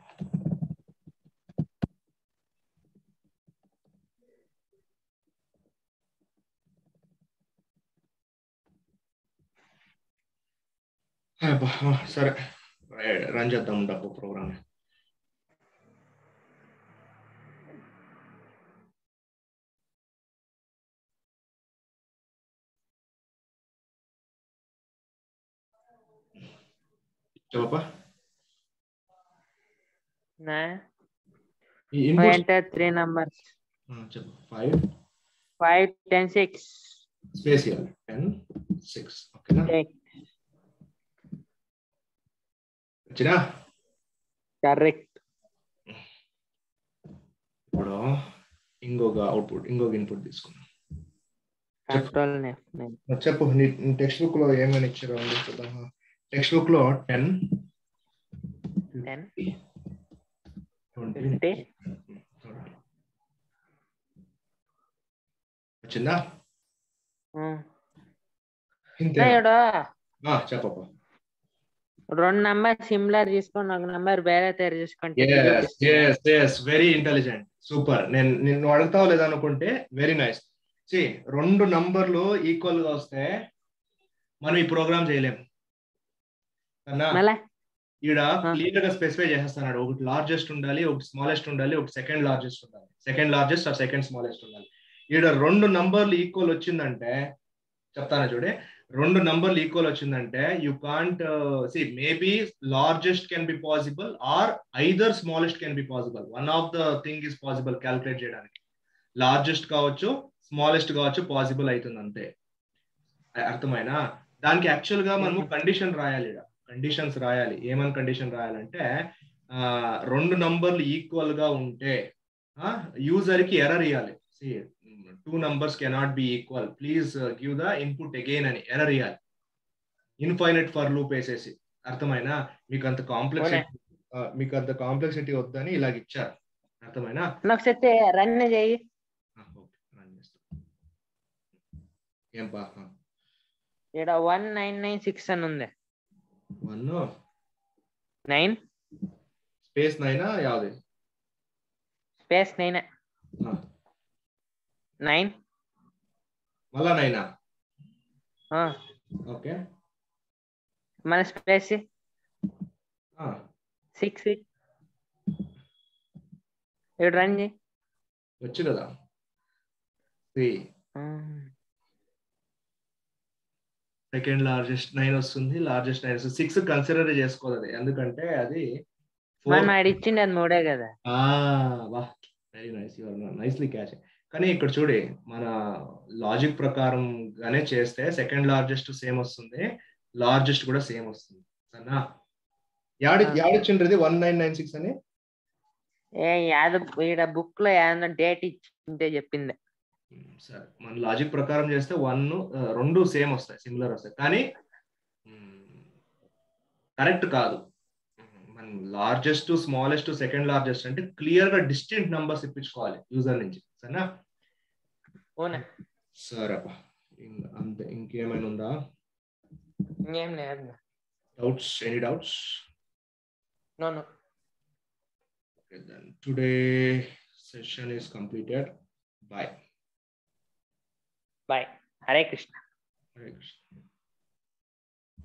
సరే రన్ చేద్దాం డబ్బు ప్రోగ్రామ్ చెప్పా నా ఈ ఇన్పుట్ ఎంటర్ త్రీ నంబర్స్ చెప్పు five five ten six space ఇవ్వాలి టెన్ సిక్స్ ఓకేనా వచ్చినా కరెక్ట్ ఇప్పుడు ఇంకొక అవుట్పుట్ ఇంకొక ఇన్పుట్ తీసుకున్నాం కంట్రోల్ చెప్పు నీ టెక్స్ట్ బుక్ లో ఏమైనా ఇచ్చారో చూద్దాం టెక్స్ట్ బుక్ లో టెన్ టెన్ ట్వంటీ ఫిఫ్టీ వచ్చిందా ఇంతే ఇప్పుడు ఆ, చెప్పప్ప రెండు నంబర్ సిమిలర్ తీసుకొని ఒక నంబర్ వేరే తయారు చేసుకుంటే yes yes yes very intelligent super నేను నిన్ను అడుగుతావు లేదా అనుకుంటే వెరీ నైస్ సి రెండు నంబర్లు ఈక్వల్ గా వస్తే మనం ఈ ప్రోగ్రామ్ చేయలేం కన్నా మళ్ళా ఈడ ఆ. క్లియర్ గా స్పెసిఫై చేసేస్తున్నాడు ఒకటి లార్జెస్ట్ ఉండాలి ఒకటి స్మాలెస్ట్ ఉండాలి ఒకటి సెకండ్ లార్జెస్ట్ ఉండాలి second largest or second smallest ఉండాలి ఈడ రెండు నంబర్లు ఈక్వల్ వచ్చిందంటే చెప్తాను చూడే రెండు నంబర్లు ఈక్వల్ వచ్చిందంటే you can't see maybe largest can be possible or either smallest can be possible one of the thing is possible calculate చేయడానికి లార్జెస్ట్ కావచ్చు స్మాలెస్ట్ కావచ్చు పాసిబుల్ అవుతుంది అంతే అర్థమైనా దానికి యాక్చువల్ గా మనము కండిషన్ రాయాలి ఈడ కండిషన్స్ రాయాలి ఏమని కండిషన్ రాయాలంటే ఆ, రెండు నంబర్లు ఈక్వల్ గా ఉంటే యూజర్ కి ఎర్రర్ ఇవ్వాలి two numbers cannot be equal please give the input again అని ఎర్రర్ ఇవ్వాలి ఇన్ఫైనైట్ ఫర్ లూప్ వేసేసి అర్థమైనా మీకు అంత కాంప్లెక్సిటీ మీకు అంత కాంప్లెక్సిటీ వద్దని ఇలాగ ఇచ్చారు అర్థమైనా నాకు సెట్ రన్ చేయి ఆ, ఓకే రన్ చేస్తా ఏం పా ఇక్కడ వన్ నైన్ నైన్ సిక్స్ అని ఉంది వన్ నైన్ స్పేస్ నైనా యావది స్పేస్ నైన్ ఆ, నైన్ మళ్ళా నైనా ఓకే మన స్పేస్ ఆ, సిక్స్ ఇక్కడ రన్ చేయి వచ్చు కదా త్రీ సెకండ్ లార్జెస్ట్ నైన్ వస్తుంది లార్జెస్ట్ నైన్ వస్తుంది సిక్స్ కన్సిడర్ చేసుకోదు అది ఎందుకంటే అది మనం ఆడ ఇచ్చింది అది మూడే కదా వా వెరీ నైస్ నైస్లీ క్యాచ్ కానీ ఇక్కడ చూడి మన లాజిక్ ప్రకారం గానే చేస్తే సెకండ్ లార్జెస్ట్ సేమ్ వస్తుంది లార్జెస్ట్ కూడా సేమ్ వస్తుంది సరేనా యాడి ఆ. యాడిచ్చిండ్రది వన్ నైన్ నైన్ సిక్స్ అని ఏ యాద ఈడ బుక్ లో ఏదన్నా డేట్ ఇచ్చింటే చెప్పింది ఉమ్, సరే మన లాజిక్ ప్రకారం చేస్తే వన్ రెండు సేమ్ వస్తాయి సిమిలర్ వస్తాయి కానీ కరెక్ట్ కాదు ఉమ్, మనం లార్జెస్ట్ స్మాలెస్ట్ సెకండ్ లార్జెస్ట్ అంటే క్లియర్ గా డిస్టింక్ట్ నంబర్స్ ఇప్పించుకోవాలి యూజర్ నుంచి సరేనా అవునా సరేపా ఇం- అంతే ఇంకేమైనా ఉందా ఇంకేం లేదు doubts any doubts no no Okay, then today session is completed. Bye. Bye Hare Krishna Hare Krishna.